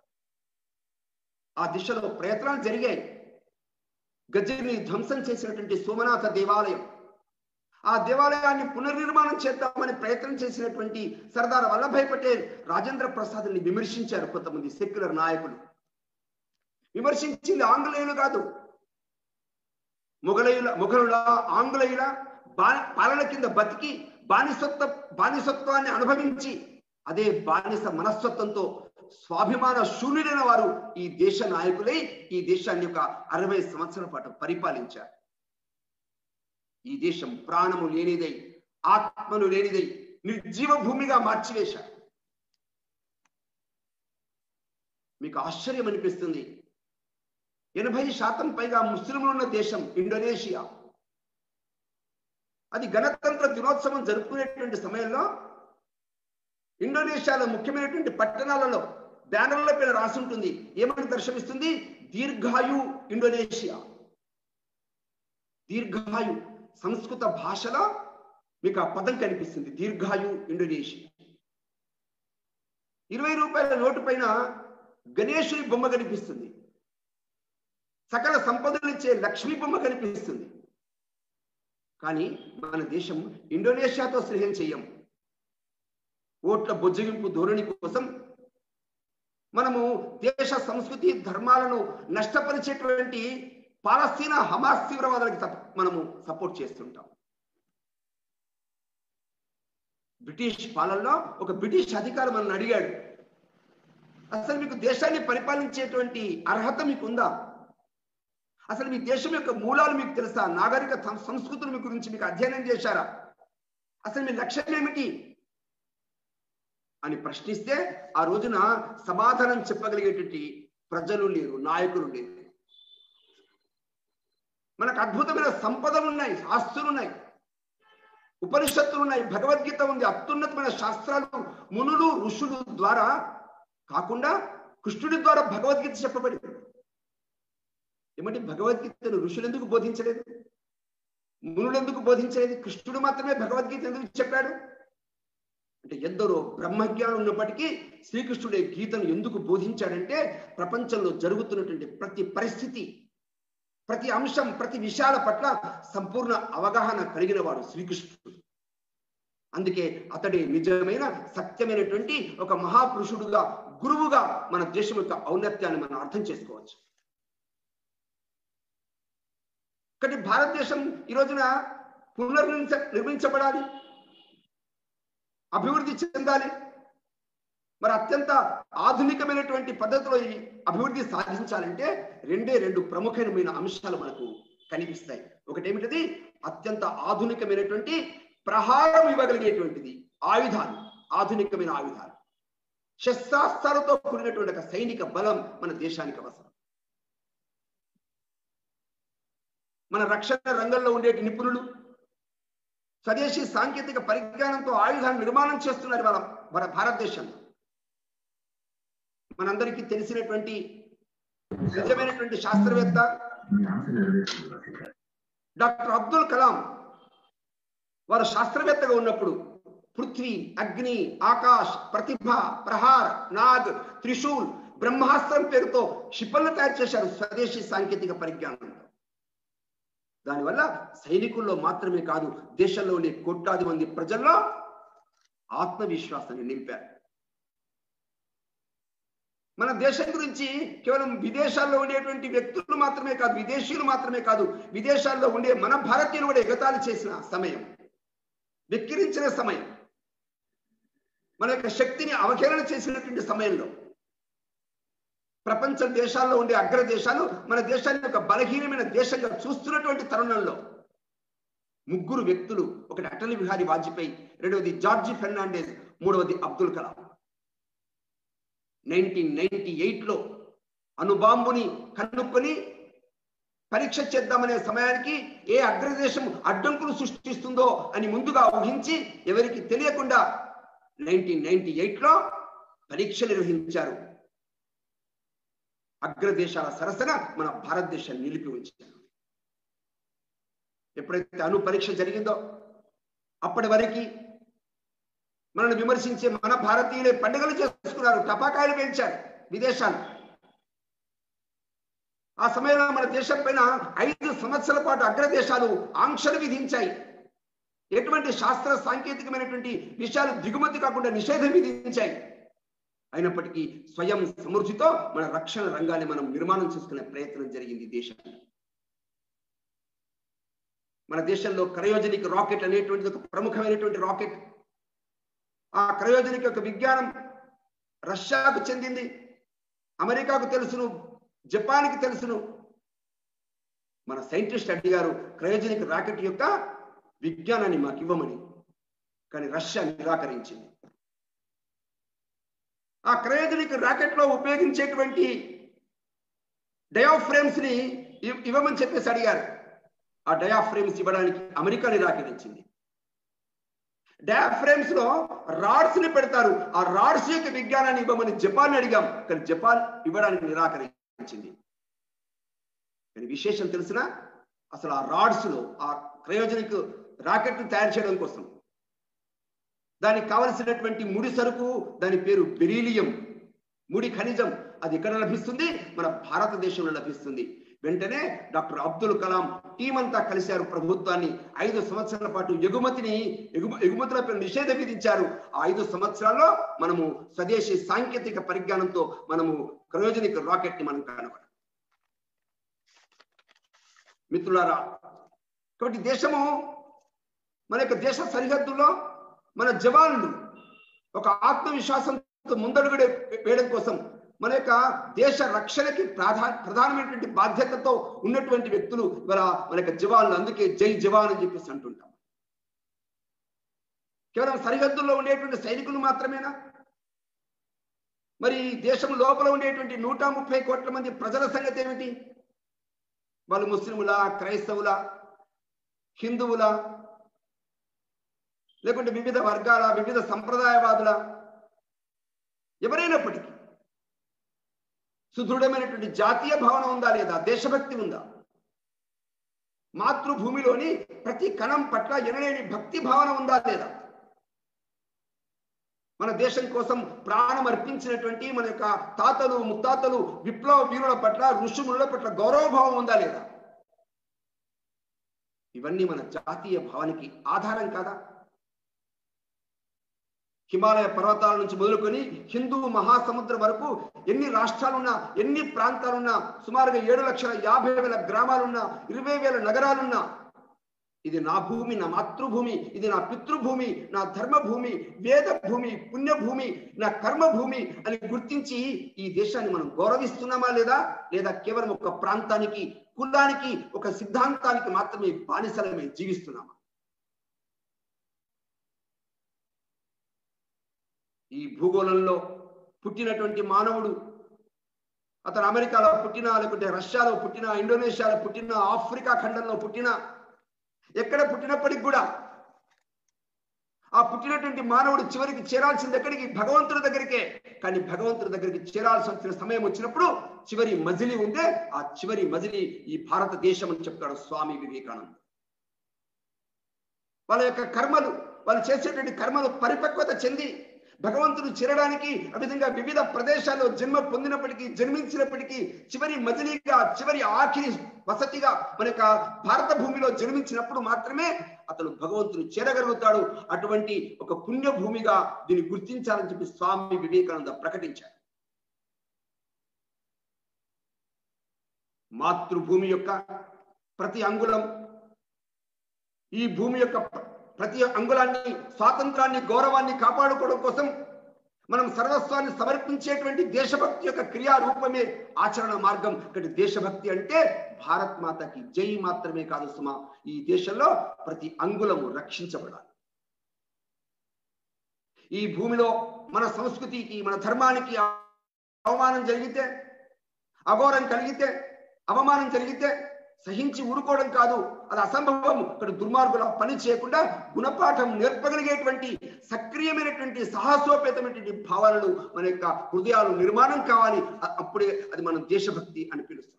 ఆ దిశలో ప్రయత్నాలు జరిగాయి గజ్జని ధ్వంసం చేసినటువంటి సోమనాథ దేవాలయం ఆ దేవాలయాన్ని పునర్నిర్మాణం చేద్దామని ప్రయత్నం చేసినటువంటి సర్దార్ వల్లభాయ్ పటేల్ రాజేంద్ర ప్రసాద్ని విమర్శించారు కొంతమంది సెక్యులర్ నాయకులు విమర్శించింది ఆంగ్లేయులు కాదు మొఘలయుల మొఘలుల ఆంగ్లేయుల పాలన కింద బతికి బానిసత్వ బానిసత్వాన్ని అనుభవించి అదే బానిస మనస్తత్వంతో స్వాభిమాన శూన్యులైన వారు ఈ దేశ నాయకులై ఈ దేశాన్ని ఒక అరవై సంవత్సరాల పాటు పరిపాలించారు ఈ దేశం ప్రాణము లేనిదై ఆత్మను లేనిదై నిర్జీవ భూమిగా మార్చివేశారు మీకు ఆశ్చర్యం అనిపిస్తుంది ఎనభై శాతం పైగా ముస్లింలు ఉన్న దేశం ఇండోనేషియా అది గణతంత్ర దినోత్సవం జరుపుకునేటువంటి సమయంలో ఇండోనేషియాలో ముఖ్యమైనటువంటి పట్టణాలలో బ్యానర్ల పైన రాసి ఉంటుంది ఏమని దర్శనమిస్తుంది దీర్ఘాయు ఇండోనేషియా దీర్ఘాయు సంస్కృత భాషలో మీకు ఆ పదం కనిపిస్తుంది దీర్ఘాయు ఇండోనేషియా ఇరవై రూపాయల నోటు పైన గణేశుని బొమ్మ కనిపిస్తుంది సకల సంపదలు ఇచ్చే లక్ష్మీ బొమ్మ కనిపిస్తుంది కానీ మన దేశం ఇండోనేషియాతో స్నేహం చెయ్యం ఓట్ల బొజ్జగింపు ధోరణి కోసం మనము దేశ సంస్కృతి ధర్మాలను నష్టపరిచేటువంటి పాలస్తీనా హమాస్ తీవ్రవాదానికి మనము సపోర్ట్ చేస్తుంటాం బ్రిటిష్ పాలనలో ఒక బ్రిటిష్ అధికారి మనల్ని అడిగాడు అసలు మీకు దేశాన్ని పరిపాలించేటువంటి అర్హత మీకు ఉందా అసలు మీ దేశం యొక్క మూలాలు మీకు తెలుసా నాగరిక సంస్కృతులు మీ గురించి మీకు అధ్యయనం చేశారా అసలు మీ లక్ష్యం ఏమిటి అని ప్రశ్నిస్తే ఆ రోజున సమాధానం చెప్పగలిగేటువంటి ప్రజలు లేరు నాయకులు లేరు మనకు అద్భుతమైన సంపదలు ఉన్నాయి ఆస్తులు ఉన్నాయి ఉపనిషత్తులు ఉన్నాయి భగవద్గీత ఉంది అత్యున్నతమైన శాస్త్రాలు మునులు ఋషులు ద్వారా కాకుండా కృష్ణుడి ద్వారా భగవద్గీత చెప్పబడింది ఏమంటే భగవద్గీతను ఋషులు ఎందుకు బోధించలేదు మునులు ఎందుకు బోధించలేదు కృష్ణుడు మాత్రమే భగవద్గీత ఎందుకు చెప్పాడు అంటే ఎందరో బ్రహ్మజ్ఞానం ఉన్నప్పటికీ శ్రీకృష్ణుడే గీతను ఎందుకు బోధించాడంటే ప్రపంచంలో జరుగుతున్నటువంటి ప్రతి పరిస్థితి ప్రతి అంశం ప్రతి విషయాల పట్ల సంపూర్ణ అవగాహన కలిగిన వాడు శ్రీకృష్ణుడు అందుకే అతడి నిజమైన సత్యమైనటువంటి ఒక మహాపురుషుడుగా గురువుగా మన దేశం యొక్క ఔన్నత్యాన్ని మనం అర్థం చేసుకోవచ్చు కానీ భారతదేశం ఈ రోజున పునర్నిర్మించ నిర్మించబడాలి అభివృద్ధి చెందాలి మరి అత్యంత ఆధునికమైనటువంటి పద్ధతిలో ఈ అభివృద్ధి సాధించాలంటే రెండే రెండు ప్రముఖమైన అంశాలు మనకు కనిపిస్తాయి ఒకటేమిటది అత్యంత ఆధునికమైనటువంటి ప్రహారం ఇవ్వగలిగేటువంటిది ఆయుధాలు ఆధునికమైన ఆయుధాలు శస్త్రాస్త్రాలతో కూడినటువంటి ఒక సైనిక బలం మన దేశానికి అవసరం మన రక్షణ రంగంలో ఉండే నిపుణులు స్వదేశీ సాంకేతిక పరిజ్ఞానంతో ఆయుధాన్ని నిర్మాణం చేస్తున్నారు మన మన భారతదేశంలో మనందరికీ తెలిసినటువంటి నిజమైనటువంటి శాస్త్రవేత్త డాక్టర్ అబ్దుల్ కలాం వారు శాస్త్రవేత్తగా ఉన్నప్పుడు పృథ్వీ అగ్ని ఆకాశ్ ప్రతిభ ప్రహార్ నాగ్ త్రిశూల్ బ్రహ్మాస్త్రం పేరుతో క్షిపణులు తయారు చేశారు స్వదేశీ సాంకేతిక పరిజ్ఞానంతో దానివల్ల సైనికుల్లో మాత్రమే కాదు దేశంలో ఉండే కోట్లాది మంది ప్రజల్లో ఆత్మవిశ్వాసాన్ని నింపారు మన దేశం గురించి కేవలం విదేశాల్లో ఉండేటువంటి వ్యక్తులు మాత్రమే కాదు విదేశీయులు మాత్రమే కాదు విదేశాల్లో ఉండే మన భారతీయులు కూడా ఎగతాళి చేసిన సమయం వెక్కిరించిన సమయం మన యొక్క శక్తిని అవహేళన చేసినటువంటి సమయంలో ప్రపంచ దేశాల్లో ఉండే అగ్ర దేశాలు మన దేశాన్ని ఒక బలహీనమైన దేశంగా చూస్తున్నటువంటి తరుణంలో ముగ్గురు వ్యక్తులు ఒకటి అటల్ బిహారీ వాజ్పేయి రెండవది జార్జి ఫెర్నాండెస్ మూడవది అబ్దుల్ కలాం నైన్టీన్ నైన్టీ ఎయిట్లో అణుబాంబుని కనుక్కొని పరీక్ష చేద్దామనే సమయానికి ఏ అగ్రదేశం అడ్డంకులు సృష్టిస్తుందో అని ముందుగా ఊహించి ఎవరికి తెలియకుండా నైన్టీన్ నైన్టీ ఎయిట్లో పరీక్ష నిర్వహించారు అగ్రదేశాల సరసన మన భారతదేశాన్ని నిలిపి ఉంచారు ఎప్పుడైతే అణు పరీక్ష జరిగిందో అప్పటి వరకు మనల్ని విమర్శించే మన భారతీయులే పండుగలు చేసుకున్నారు టపాకాయలు పెంచారు విదేశాలు ఆ సమయంలో మన దేశం పైన ఐదు సంవత్సరాల పాటు అగ్రదేశాలు ఆంక్షలు విధించాయి ఎటువంటి శాస్త్ర సాంకేతికమైనటువంటి విషయాలు దిగుమతి కాకుండా నిషేధం విధించాయి అయినప్పటికీ స్వయం సమృద్ధితో మన రక్షణ రంగాన్ని మనం నిర్మాణం చేసుకునే ప్రయత్నం జరిగింది దేశంలో మన దేశంలో క్రయోజనిక్ రాకెట్ అనేటువంటిది ఒక ప్రముఖమైనటువంటి రాకెట్ ఆ క్రయోజనిక్ యొక్క విజ్ఞానం రష్యాకు చెందింది అమెరికాకు తెలుసును జపాన్కి తెలుసును మన సైంటిస్ట్ అడిగారు క్రయోజనిక్ రాకెట్ యొక్క విజ్ఞానాన్ని మాకు ఇవ్వమని కానీ రష్యా నిరాకరించింది ఆ క్రయోజనిక్ రాకెట్ లో ఉపయోగించేటువంటి డయాఫ్రేమ్స్ ని ఇవ్వమని చెప్పేసి అడిగారు ఆ డయాఫ్రేమ్స్ ఇవ్వడానికి అమెరికా నిరాకరించింది డయాఫ్రేమ్స్ లో రాడ్స్ ని పెడతారు ఆ రాడ్స్ యొక్క విజ్ఞానాన్ని ఇవ్వమని జపాన్ అడిగాం కానీ జపాన్ ఇవ్వడానికి నిరాకరించింది కానీ విశేషం తెలిసిన అసలు ఆ రాడ్స్ లో ఆ క్రయోజనిక్ రాకెట్ తయారు చేయడం కోసం దానికి కావలసినటువంటి ముడి సరుకు దాని పేరు బెరీలియం ముడి ఖనిజం అది ఎక్కడ లభిస్తుంది మన భారతదేశంలో లభిస్తుంది వెంటనే డాక్టర్ అబ్దుల్ కలాం టీం అంతా కలిశారు ప్రభుత్వాన్ని ఐదు సంవత్సరాల పాటు ఎగుమతిని ఎగుమ ఎగుమతులపై నిషేధం విధించారు ఆ ఐదు సంవత్సరాల్లో మనము స్వదేశీ సాంకేతిక పరిజ్ఞానంతో మనము క్రయోజనిక రాకెట్ ని మనం కనబడ మిత్రులారా కాబట్టి దేశము మన యొక్క దేశ సరిహద్దుల్లో మన జవాన్లు ఒక ఆత్మవిశ్వాసంతో ముందడుగు వేయడం కోసం మన యొక్క దేశ రక్షణకి ప్రధా ప్రధానమైనటువంటి బాధ్యతతో ఉన్నటువంటి వ్యక్తులు ఇవాళ మన యొక్క జవాన్లు అందుకే జై జవాన్ అని చెప్పేసి అంటుంటాం కేవలం సరిహద్దుల్లో ఉండేటువంటి సైనికులు మాత్రమేనా మరి దేశం లోపల ఉండేటువంటి నూట ముప్పై కోట్ల మంది ప్రజల సంగతి ఏమిటి వాళ్ళు ముస్లిముల క్రైస్తవుల హిందువుల లేకుంటే వివిధ వర్గాల వివిధ సంప్రదాయవాదుల ఎవరైనప్పటికీ సుదృఢమైనటువంటి జాతీయ భావన ఉందా లేదా దేశభక్తి ఉందా మాతృభూమిలోని ప్రతి కణం పట్ల ఎనలేని భక్తి భావన ఉందా లేదా మన దేశం కోసం ప్రాణం అర్పించినటువంటి మన యొక్క తాతలు ముత్తాతలు విప్లవ వీరుల పట్ల ఋషుముల పట్ల గౌరవభావం ఉందా లేదా ఇవన్నీ మన జాతీయ భావానికి ఆధారం కాదా హిమాలయ పర్వతాల నుంచి మొదలుకొని హిందూ మహాసముద్రం వరకు ఎన్ని రాష్ట్రాలున్నా ఎన్ని ప్రాంతాలున్నా సుమారుగా ఏడు లక్షల యాభై వేల గ్రామాలున్నా ఇరవై వేల నగరాలున్నా ఇది నా భూమి నా మాతృభూమి ఇది నా పితృభూమి నా ధర్మభూమి వేద భూమి పుణ్యభూమి నా కర్మభూమి అని గుర్తించి ఈ దేశాన్ని మనం గౌరవిస్తున్నామా లేదా లేదా కేవలం ఒక ప్రాంతానికి కులానికి ఒక సిద్ధాంతానికి మాత్రమే బానిసలమే జీవిస్తున్నామా ఈ భూగోళంలో పుట్టినటువంటి మానవుడు అతను అమెరికాలో పుట్టినా లేకుంటే రష్యాలో పుట్టినా ఇండోనేషియాలో పుట్టినా ఆఫ్రికా ఖండంలో పుట్టినా ఎక్కడ పుట్టినప్పటికి కూడా ఆ పుట్టినటువంటి మానవుడు చివరికి చేరాల్సింది ఎక్కడికి భగవంతుడి దగ్గరికే కానీ భగవంతుడి దగ్గరికి చేరాల్సి వచ్చిన సమయం వచ్చినప్పుడు చివరి మజిలీ ఉందే ఆ చివరి మజిలీ ఈ భారతదేశం అని చెప్తాడు స్వామి వివేకానంద వాళ్ళ యొక్క కర్మలు వాళ్ళు చేసేటువంటి కర్మలు పరిపక్వత చెంది భగవంతుడు చేరడానికి ఆ విధంగా వివిధ ప్రదేశాల్లో జన్మ పొందినప్పటికీ జన్మించినప్పటికీ చివరి మజిలీగా చివరి ఆఖరి వసతిగా మన యొక్క భారత భూమిలో జన్మించినప్పుడు మాత్రమే అతను భగవంతుడు చేరగలుగుతాడు అటువంటి ఒక పుణ్యభూమిగా దీన్ని గుర్తించాలని చెప్పి స్వామి వివేకానంద ప్రకటించారు మాతృభూమి యొక్క ప్రతి అంగుళం ఈ భూమి యొక్క ప్రతి అంగుళాన్ని స్వాతంత్రాన్ని గౌరవాన్ని కాపాడుకోవడం కోసం మనం సర్వస్వాన్ని సమర్పించేటువంటి దేశభక్తి యొక్క క్రియారూపమే ఆచరణ మార్గం ఇక్కడ దేశభక్తి అంటే భారత్ మాతకి జై మాత్రమే కాదు సుమా ఈ దేశంలో ప్రతి అంగుళము రక్షించబడాలి ఈ భూమిలో మన సంస్కృతికి మన ధర్మానికి అవమానం జరిగితే అఘోరం కలిగితే అవమానం జరిగితే సహించి ఊరుకోవడం కాదు అది అసంభవం ఇక్కడ దుర్మార్గుల పని చేయకుండా గుణపాఠం నేర్పగలిగేటువంటి సక్రియమైనటువంటి సాహసోపేతమైనటువంటి భావాలను మన యొక్క హృదయాలు నిర్మాణం కావాలి అప్పుడే అది మన దేశభక్తి అని పిలుస్తాం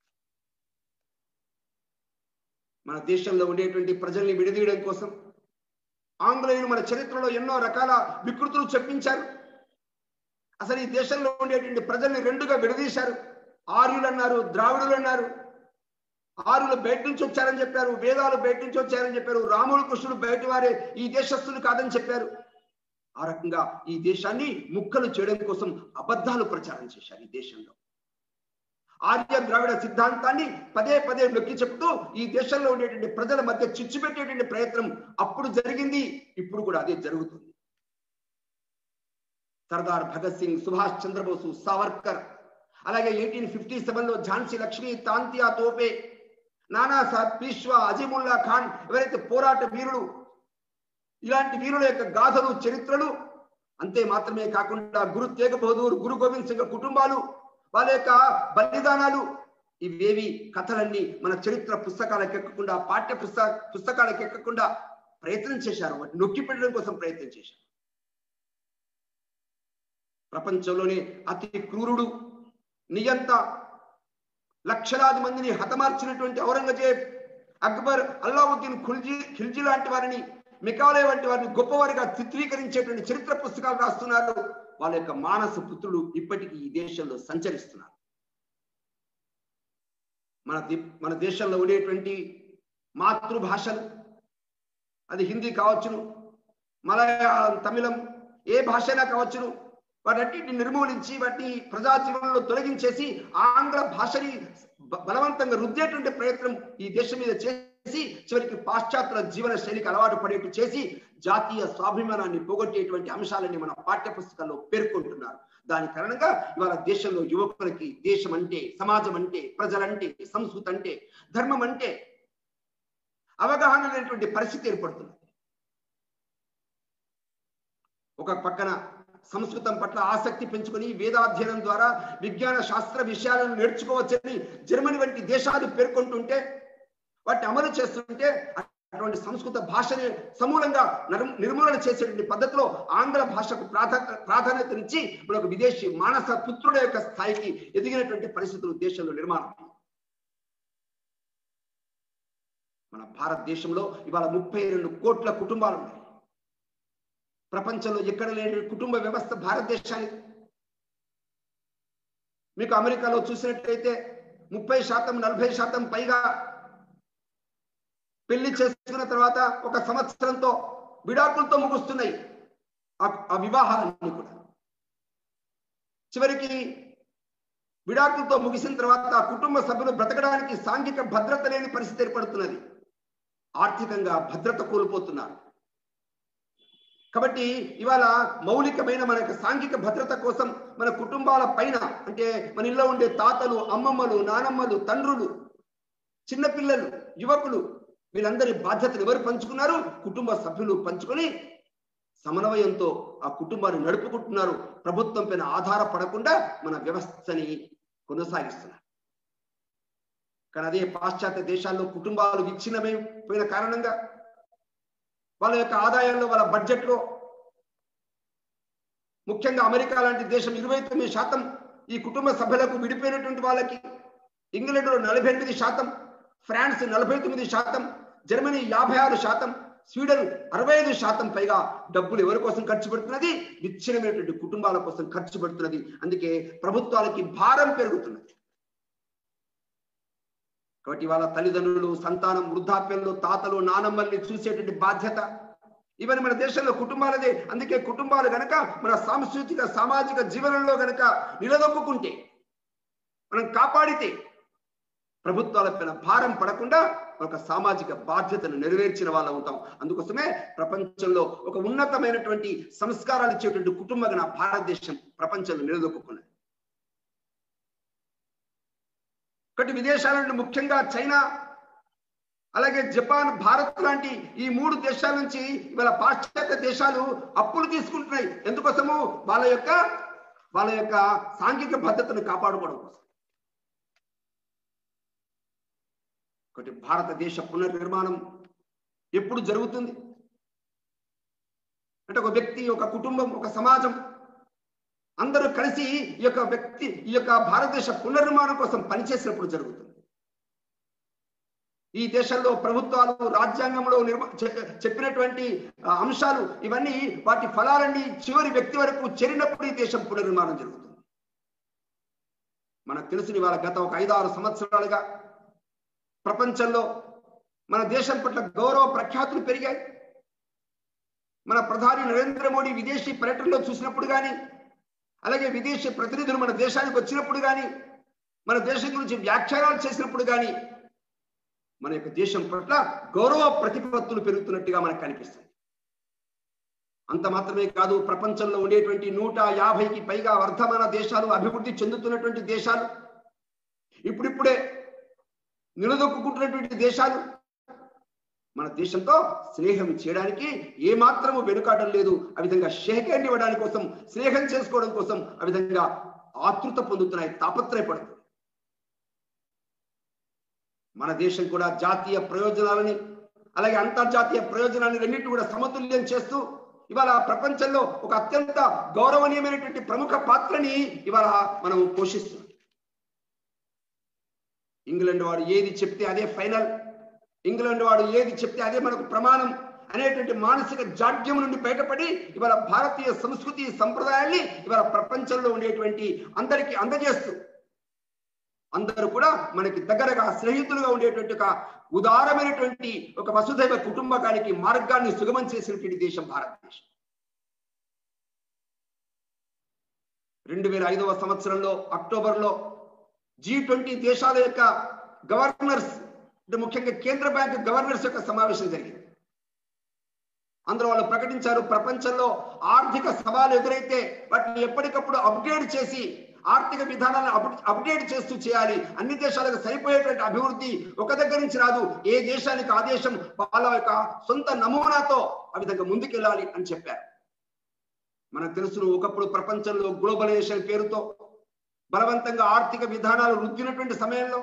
మన దేశంలో ఉండేటువంటి ప్రజల్ని విడదీయడం కోసం ఆంగ్లేయులు మన చరిత్రలో ఎన్నో రకాల వికృతులు చెప్పించారు అసలు ఈ దేశంలో ఉండేటువంటి ప్రజల్ని రెండుగా విడదీశారు ఆర్యులు అన్నారు ద్రావిడులు అన్నారు ఆరులు బయట నుంచి వచ్చారని చెప్పారు వేదాలు బయట నుంచి వచ్చారని చెప్పారు రాములు కృష్ణుడు బయట వారే ఈ దేశస్తులు కాదని చెప్పారు ఆ రకంగా ఈ దేశాన్ని ముక్కలు చేయడం కోసం అబద్ధాలు ప్రచారం చేశారు ఈ దేశంలో ఆర్య ద్రావిడ సిద్ధాంతాన్ని పదే పదే నొక్కి చెప్తూ ఈ దేశంలో ఉండేటువంటి ప్రజల మధ్య చిచ్చు పెట్టేటువంటి ప్రయత్నం అప్పుడు జరిగింది ఇప్పుడు కూడా అదే జరుగుతుంది సర్దార్ భగత్ సింగ్ సుభాష్ చంద్రబోసు సావర్కర్ అలాగే ఎయిటీన్ ఫిఫ్టీ సెవెన్ లో ఝాన్సీ లక్ష్మి తాంతియా తోపే నానా సాహెబ్ పీష్వా అజీముల్లా ఖాన్ ఎవరైతే పోరాట వీరులు ఇలాంటి వీరుల యొక్క గాథలు చరిత్రలు అంతే మాత్రమే కాకుండా గురు తేగ బహదూర్ గురు గోవింద్ సింగ్ కుటుంబాలు వాళ్ళ యొక్క బలిదానాలు ఇవేవి కథలన్నీ మన చరిత్ర పుస్తకాలకు ఎక్కకుండా పాఠ్య పుస్తక పుస్తకాలకు ఎక్కకుండా ప్రయత్నం చేశారు వాటిని నొక్కి పెట్టడం కోసం ప్రయత్నం చేశారు ప్రపంచంలోనే అతి క్రూరుడు నియంత లక్షలాది మందిని హతమార్చినటువంటి ఔరంగజేబ్ అక్బర్ అల్లావుద్దీన్ ఖుల్జీ ఖిల్జీ లాంటి వారిని మికాలే వంటి వారిని గొప్పవారిగా చిత్రీకరించేటువంటి చరిత్ర పుస్తకాలు రాస్తున్నారు వాళ్ళ యొక్క మానస పుత్రులు ఇప్పటికీ ఈ దేశంలో సంచరిస్తున్నారు మన మన దేశంలో ఉండేటువంటి మాతృభాషలు అది హిందీ కావచ్చును మలయాళం తమిళం ఏ భాషైనా కావచ్చును వాటన్నిటిని నిర్మూలించి వాటిని ప్రజా జీవనంలో తొలగించేసి ఆంగ్ల భాషని బలవంతంగా రుద్దేటువంటి ప్రయత్నం ఈ దేశం మీద చేసి చివరికి పాశ్చాత్య జీవన శైలికి అలవాటు పడేట్టు చేసి జాతీయ స్వాభిమానాన్ని పోగొట్టేటువంటి అంశాలని మన పాఠ్య పుస్తకాల్లో పేర్కొంటున్నారు దాని కారణంగా ఇవాళ దేశంలో యువకులకి దేశం అంటే సమాజం అంటే ప్రజలంటే సంస్కృతి అంటే ధర్మం అంటే అవగాహన లేనటువంటి పరిస్థితి ఏర్పడుతుంది ఒక పక్కన సంస్కృతం పట్ల ఆసక్తి పెంచుకొని వేదాధ్యయనం ద్వారా విజ్ఞాన శాస్త్ర విషయాలను నేర్చుకోవచ్చని జర్మనీ వంటి దేశాలు పేర్కొంటుంటే వాటిని అమలు చేస్తుంటే అటువంటి సంస్కృత భాషని సమూలంగా నరు- నిర్మూలన చేసేటువంటి పద్ధతిలో ఆంగ్ల భాషకు ప్రాధా ప్రాధాన్యతనిచ్చి మనకు విదేశీ మానస పుత్రుల యొక్క స్థాయికి ఎదిగినటువంటి పరిస్థితులు దేశంలో నిర్మాణం అయ్యాయి. మన భారతదేశంలో ఇవాళ ముప్పై రెండు కోట్ల కుటుంబాలు ఉన్నాయి ప్రపంచంలో ఎక్కడ లేని కుటుంబ వ్యవస్థ భారతదేశానికి మీకు అమెరికాలో చూసినట్లయితే ముప్పై శాతం నలభై శాతం పైగా పెళ్లి చేసుకున్న తర్వాత ఒక సంవత్సరంతో విడాకులతో ముగుస్తున్నాయి ఆ- ఆ వివాహాలన్నీ కూడా చివరికి విడాకులతో ముగిసిన తర్వాత ఆ కుటుంబ సభ్యులు బ్రతకడానికి సాంఘిక భద్రత లేని పరిస్థితి ఏర్పడుతున్నది ఆర్థికంగా భద్రత కోల్పోతున్నారు కాబట్టి ఇవాళ మౌలికమైన మన యొక్క సాంఘిక భద్రత కోసం మన కుటుంబాల పైన అంటే మన ఇళ్ళలో ఉండే తాతలు అమ్మమ్మలు నానమ్మలు తండ్రులు చిన్నపిల్లలు యువకులు వీళ్ళందరి బాధ్యతలు ఎవరు పంచుకున్నారు కుటుంబ సభ్యులు పంచుకొని సమన్వయంతో ఆ కుటుంబాన్ని నడుపుకుంటున్నారు ప్రభుత్వం పైన ఆధారపడకుండా మన వ్యవస్థని కొనసాగిస్తున్నారు కానీ అదే పాశ్చాత్య దేశాల్లో కుటుంబాలు విచ్ఛిన్నమైపోయిన కారణంగా వాళ్ళ యొక్క ఆదాయంలో వాళ్ళ బడ్జెట్లో ముఖ్యంగా అమెరికా లాంటి దేశం ఇరవై తొమ్మిది శాతం ఈ కుటుంబ సభ్యులకు విడిపోయినటువంటి వాళ్ళకి ఇంగ్లాండ్లో నలభై ఎనిమిది శాతం ఫ్రాన్స్ నలభై తొమ్మిది శాతం జర్మనీ యాభై ఆరు శాతం స్వీడన్ అరవై ఐదు శాతం పైగా డబ్బులు ఎవరి కోసం ఖర్చు పెడుతున్నది విచ్ఛిన్నమైనటువంటి కుటుంబాల కోసం ఖర్చు పెడుతున్నది అందుకే ప్రభుత్వాలకి భారం పెరుగుతున్నది కాబట్టి వాళ్ళ తల్లిదండ్రులు సంతానం వృద్ధాప్యంలో తాతలు నానమ్మల్ని చూసేటువంటి బాధ్యత ఇవన్నీ మన దేశంలో కుటుంబాలదే అందుకే కుటుంబాలు గనక మన సాంస్కృతిక సామాజిక జీవనంలో గనక నిలదొక్కుంటే మనం కాపాడితే ప్రభుత్వాల పైన భారం పడకుండా ఒక సామాజిక బాధ్యతను నెరవేర్చిన వాళ్ళ ఉంటాం అందుకోసమే ప్రపంచంలో ఒక ఉన్నతమైనటువంటి సంస్కారాలు ఇచ్చేటువంటి కుటుంబంగా నా భారతదేశం ప్రపంచంలో నిలదొక్కున్నది ఒకటి విదేశాల నుండి ముఖ్యంగా చైనా అలాగే జపాన్ భారత్ లాంటి ఈ మూడు దేశాల నుంచి ఇవాళ పాశ్చాత్య దేశాలు అప్పులు తీసుకుంటున్నాయి ఎందుకోసము వాళ్ళ యొక్క వాళ్ళ యొక్క సాంఘిక భద్రతను కాపాడుకోవడం కోసం ఒకటి భారతదేశ పునర్నిర్మాణం ఎప్పుడు జరుగుతుంది అంటే ఒక వ్యక్తి ఒక కుటుంబం ఒక సమాజం అందరూ కలిసి ఈ యొక్క వ్యక్తి ఈ యొక్క భారతదేశ పునర్నిర్మాణం కోసం పనిచేసినప్పుడు జరుగుతుంది ఈ దేశంలో ప్రభుత్వాలు రాజ్యాంగంలో నిర్మ చె- చెప్పినటువంటి ఆ, అంశాలు ఇవన్నీ వాటి ఫలాలన్నీ చివరి వ్యక్తి వరకు చేరినప్పుడు ఈ దేశం పునర్నిర్మాణం జరుగుతుంది మనకు తెలిసిన వాళ్ళ గత ఒక ఐదారు సంవత్సరాలుగా ప్రపంచంలో మన దేశం పట్ల గౌరవ ప్రఖ్యాతులు పెరిగాయి మన ప్రధాని నరేంద్ర మోడీ విదేశీ పర్యటనలో చూసినప్పుడు కానీ అలాగే విదేశీ ప్రతినిధులు మన దేశానికి వచ్చినప్పుడు కానీ మన దేశం గురించి వ్యాఖ్యానాలు చేసినప్పుడు కానీ మన యొక్క దేశం పట్ల గౌరవ ప్రతిపత్తులు పెరుగుతున్నట్టుగా మనకు కనిపిస్తుంది అంత మాత్రమే కాదు ప్రపంచంలో ఉండేటువంటి నూట యాభైకి పైగా వర్ధమాన దేశాలు అభివృద్ధి చెందుతున్నటువంటి దేశాలు ఇప్పుడిప్పుడే నిలదొక్కుంటున్నటువంటి దేశాలు మన దేశంతో స్నేహం చేయడానికి ఏమాత్రము వెనుకాటం లేదు ఆ విధంగా షేక్ ఇవ్వడానికి కోసం స్నేహం చేసుకోవడం కోసం ఆ విధంగా ఆతృత పొందుతున్నాయి తాపత్రయపడుతుంది మన దేశం కూడా జాతీయ ప్రయోజనాలని అలాగే అంతర్జాతీయ ప్రయోజనాన్ని రెండింటి కూడా సమతుల్యం చేస్తూ ఇవాళ ప్రపంచంలో ఒక అత్యంత గౌరవనీయమైనటువంటి ప్రముఖ పాత్రని ఇవాళ మనం పోషిస్తున్నాం ఇంగ్లాండ్ వాడు ఏది చెప్తే అదే ఫైనల్ ఇంగ్లాండ్ వాడు ఏది చెప్తే అదే మనకు ప్రమాణం అనేటువంటి మానసిక జాడ్యం నుండి బయటపడి ఇవాళ భారతీయ సంస్కృతి సంప్రదాయాల్ని ఇవాళ ప్రపంచంలో ఉండేటువంటి అందరికీ అందజేస్తూ అందరూ కూడా మనకి దగ్గరగా స్నేహితులుగా ఉండేటువంటి ఒక ఉదారమైనటువంటి ఒక వసుదైవ కుటుంబకానికి మార్గాన్ని సుగమం చేసినటువంటి దేశం భారతదేశం రెండు వేల ఐదవ సంవత్సరంలో అక్టోబర్లో జీ ట్వంటీ దేశాల యొక్క గవర్నర్స్ అంటే ముఖ్యంగా కేంద్ర బ్యాంక్ గవర్నర్స్ యొక్క సమావేశం జరిగింది అందులో వాళ్ళు ప్రకటించారు ప్రపంచంలో ఆర్థిక సవాలు ఎదురైతే వాటిని ఎప్పటికప్పుడు అప్డేట్ చేసి ఆర్థిక విధానాలను అప్- అప్డేట్ చేస్తూ చేయాలి అన్ని దేశాలకు సరిపోయేటువంటి అభివృద్ధి ఒక దగ్గర నుంచి రాదు ఏ దేశానికి ఆ దేశం వాళ్ళ యొక్క సొంత నమూనాతో ఆ విధంగా ముందుకెళ్ళాలి అని చెప్పారు మనకు తెలుసు ఒకప్పుడు ప్రపంచంలో గ్లోబలైజేషన్ పేరుతో బలవంతంగా ఆర్థిక విధానాలు రుద్దినటువంటి సమయంలో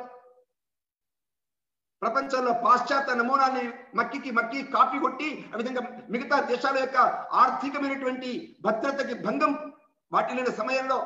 ప్రపంచంలో పాశ్చాత్య నమూనాన్ని మక్కికి మక్కి కాపీ కొట్టి ఆ విధంగా మిగతా దేశాల యొక్క ఆర్థికమైనటువంటి భద్రతకి భంగం వాటిల్లిన సమయంలో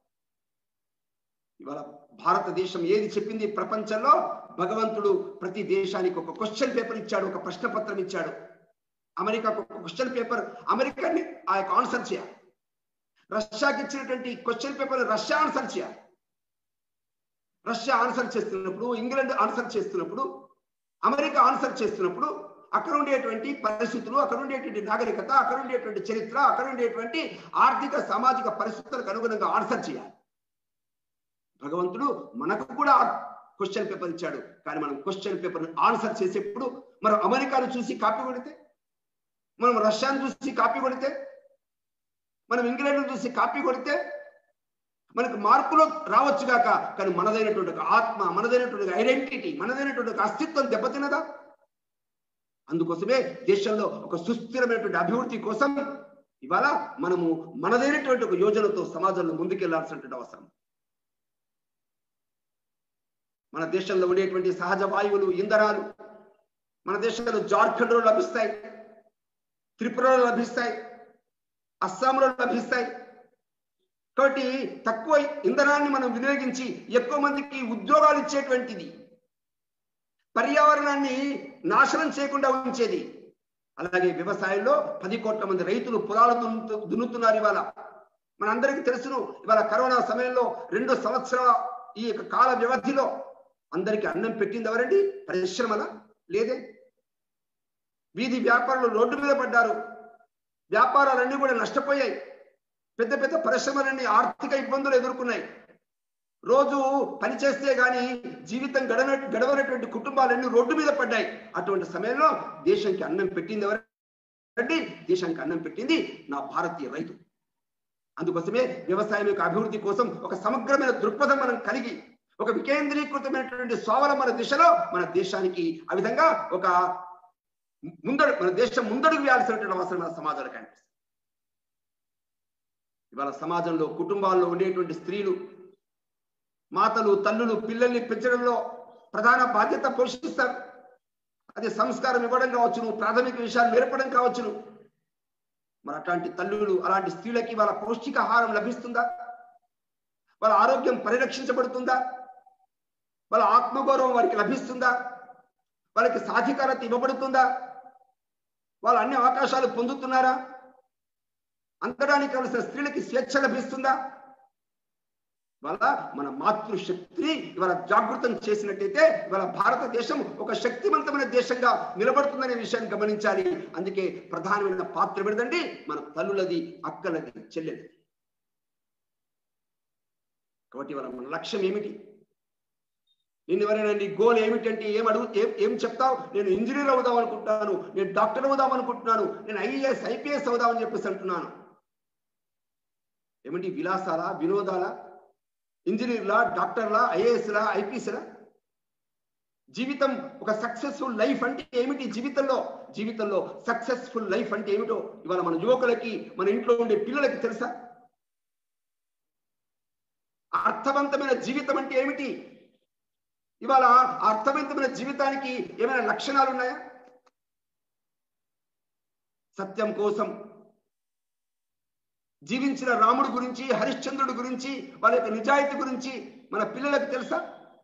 ఇవాళ భారతదేశం ఏది చెప్పింది ప్రపంచంలో భగవంతుడు ప్రతి దేశానికి ఒక క్వశ్చన్ పేపర్ ఇచ్చాడు ఒక ప్రశ్న పత్రం ఇచ్చాడు అమెరికాకు ఒక క్వశ్చన్ పేపర్ అమెరికాని ఆ యొక్క ఆన్సర్ చేయాలి రష్యాకి ఇచ్చినటువంటి క్వశ్చన్ పేపర్ రష్యా ఆన్సర్ చేయాలి రష్యా ఆన్సర్ చేస్తున్నప్పుడు ఇంగ్లాండ్ ఆన్సర్ చేస్తున్నప్పుడు అమెరికా ఆన్సర్ చేస్తున్నప్పుడు అక్కడ ఉండేటువంటి పరిస్థితులు అక్కడ ఉండేటువంటి నాగరికత అక్కడ ఉండేటువంటి చరిత్ర అక్కడ ఉండేటువంటి ఆర్థిక సామాజిక పరిస్థితులకు అనుగుణంగా ఆన్సర్ చేయాలి భగవంతుడు మనకు కూడా క్వశ్చన్ పేపర్ ఇచ్చాడు కానీ మనం క్వశ్చన్ పేపర్ ఆన్సర్ చేసేప్పుడు మనం అమెరికాను చూసి కాపీ కొడితే మనం రష్యాను చూసి కాపీ కొడితే మనం ఇంగ్లాండ్ చూసి కాపీ కొడితే మనకు మార్పులు రావచ్చు కాక కానీ మనదైనటువంటి ఒక ఆత్మ మనదైనటువంటి ఐడెంటిటీ మనదైనటువంటి ఒక అస్తిత్వం దెబ్బతినదా అందుకోసమే దేశంలో ఒక సుస్థిరమైనటువంటి అభివృద్ధి కోసం ఇవాళ మనము మనదైనటువంటి ఒక యోజనతో సమాజంలో ముందుకెళ్లాల్సినటువంటి అవసరం మన దేశంలో ఉండేటువంటి సహజ వాయువులు ఇంధనాలు మన దేశంలో జార్ఖండ్లో లభిస్తాయి త్రిపురలో లభిస్తాయి అస్సాంలో లభిస్తాయి కాబట్టి తక్కువ ఇంధనాన్ని మనం వినియోగించి ఎక్కువ మందికి ఉద్యోగాలు ఇచ్చేటువంటిది పర్యావరణాన్ని నాశనం చేయకుండా ఉంచేది అలాగే వ్యవసాయంలో పది కోట్ల మంది రైతులు పొలాలు దున్నుతు దున్నుతున్నారు ఇవాళ మనందరికీ తెలుసును ఇవాళ కరోనా సమయంలో రెండు సంవత్సరాల ఈ యొక్క కాల వ్యవధిలో అందరికీ అన్నం పెట్టింది ఎవరండి పరిశ్రమల లేదే వీధి వ్యాపారులు రోడ్డు మీద పడ్డారు వ్యాపారాలన్నీ కూడా నష్టపోయాయి పెద్ద పెద్ద పరిశ్రమలన్నీ ఆర్థిక ఇబ్బందులు ఎదుర్కొన్నాయి రోజు పనిచేస్తే గాని జీవితం గడన గడవనటువంటి కుటుంబాలన్నీ రోడ్డు మీద పడ్డాయి అటువంటి సమయంలో దేశానికి అన్నం పెట్టింది ఎవరండి దేశానికి అన్నం పెట్టింది నా భారతీయ రైతు అందుకోసమే వ్యవసాయం యొక్క అభివృద్ధి కోసం ఒక సమగ్రమైన దృక్పథం మనం కలిగి ఒక వికేంద్రీకృతమైనటువంటి స్వావలంబన దిశలో మన దేశానికి ఆ విధంగా ఒక ముందడు మన దేశం ముందడుగు వేయాల్సినటువంటి అవసరం మన సమాజంలో కనిపిస్తుంది ఇవాళ సమాజంలో కుటుంబాల్లో ఉండేటువంటి స్త్రీలు మాతలు తల్లులు పిల్లల్ని పెంచడంలో ప్రధాన బాధ్యత పోషిస్తారు అది సంస్కారం ఇవ్వడం కావచ్చును ప్రాథమిక విషయాలు నేర్పడం కావచ్చును మరి అట్లాంటి తల్లులు అలాంటి స్త్రీలకి వాళ్ళ పౌష్టికాహారం లభిస్తుందా వాళ్ళ ఆరోగ్యం పరిరక్షించబడుతుందా వాళ్ళ ఆత్మగౌరవం వారికి లభిస్తుందా వాళ్ళకి సాధికారత ఇవ్వబడుతుందా వాళ్ళు అన్ని అవకాశాలు పొందుతున్నారా అందడానికి కావలసిన స్త్రీలకి స్వేచ్ఛ లభిస్తుందా వల్ల మన మాతృశక్తిని ఇవాళ జాగృతం చేసినట్టయితే ఇవాళ భారతదేశం ఒక శక్తివంతమైన దేశంగా నిలబడుతుందనే విషయాన్ని గమనించాలి అందుకే ప్రధానమైన పాత్ర పెడదండి మన తల్లులది అక్కలది చెల్లెలది కాబట్టి ఇవాళ మన లక్ష్యం ఏమిటి నేను ఎవరైనా నీ గోల్ ఏమిటంటే ఏం అడుగు ఏం ఏం చెప్తావు నేను ఇంజనీర్ అవుదాం అనుకుంటున్నాను నేను డాక్టర్ అవుదాం అనుకుంటున్నాను నేను ఐఏఎస్ ఐపీఎస్ అవుదామని చెప్పేసి అంటున్నాను ఏమిటి విలాసాలా వినోదాలా ఇంజనీర్లా డాక్టర్లా ఐఏఎస్లా ఐపీఎస్లా జీవితం ఒక సక్సెస్ఫుల్ లైఫ్ అంటే ఏమిటి జీవితంలో జీవితంలో సక్సెస్ఫుల్ లైఫ్ అంటే ఏమిటో ఇవాళ మన యువకులకి మన ఇంట్లో ఉండే పిల్లలకి తెలుసా అర్థవంతమైన జీవితం అంటే ఏమిటి ఇవాళ అర్థవంతమైన జీవితానికి ఏమైనా లక్షణాలు ఉన్నాయా సత్యం కోసం జీవించిన రాముడు గురించి హరిశ్చంద్రుడి గురించి వాళ్ళ యొక్క నిజాయితీ గురించి మన పిల్లలకు తెలుసా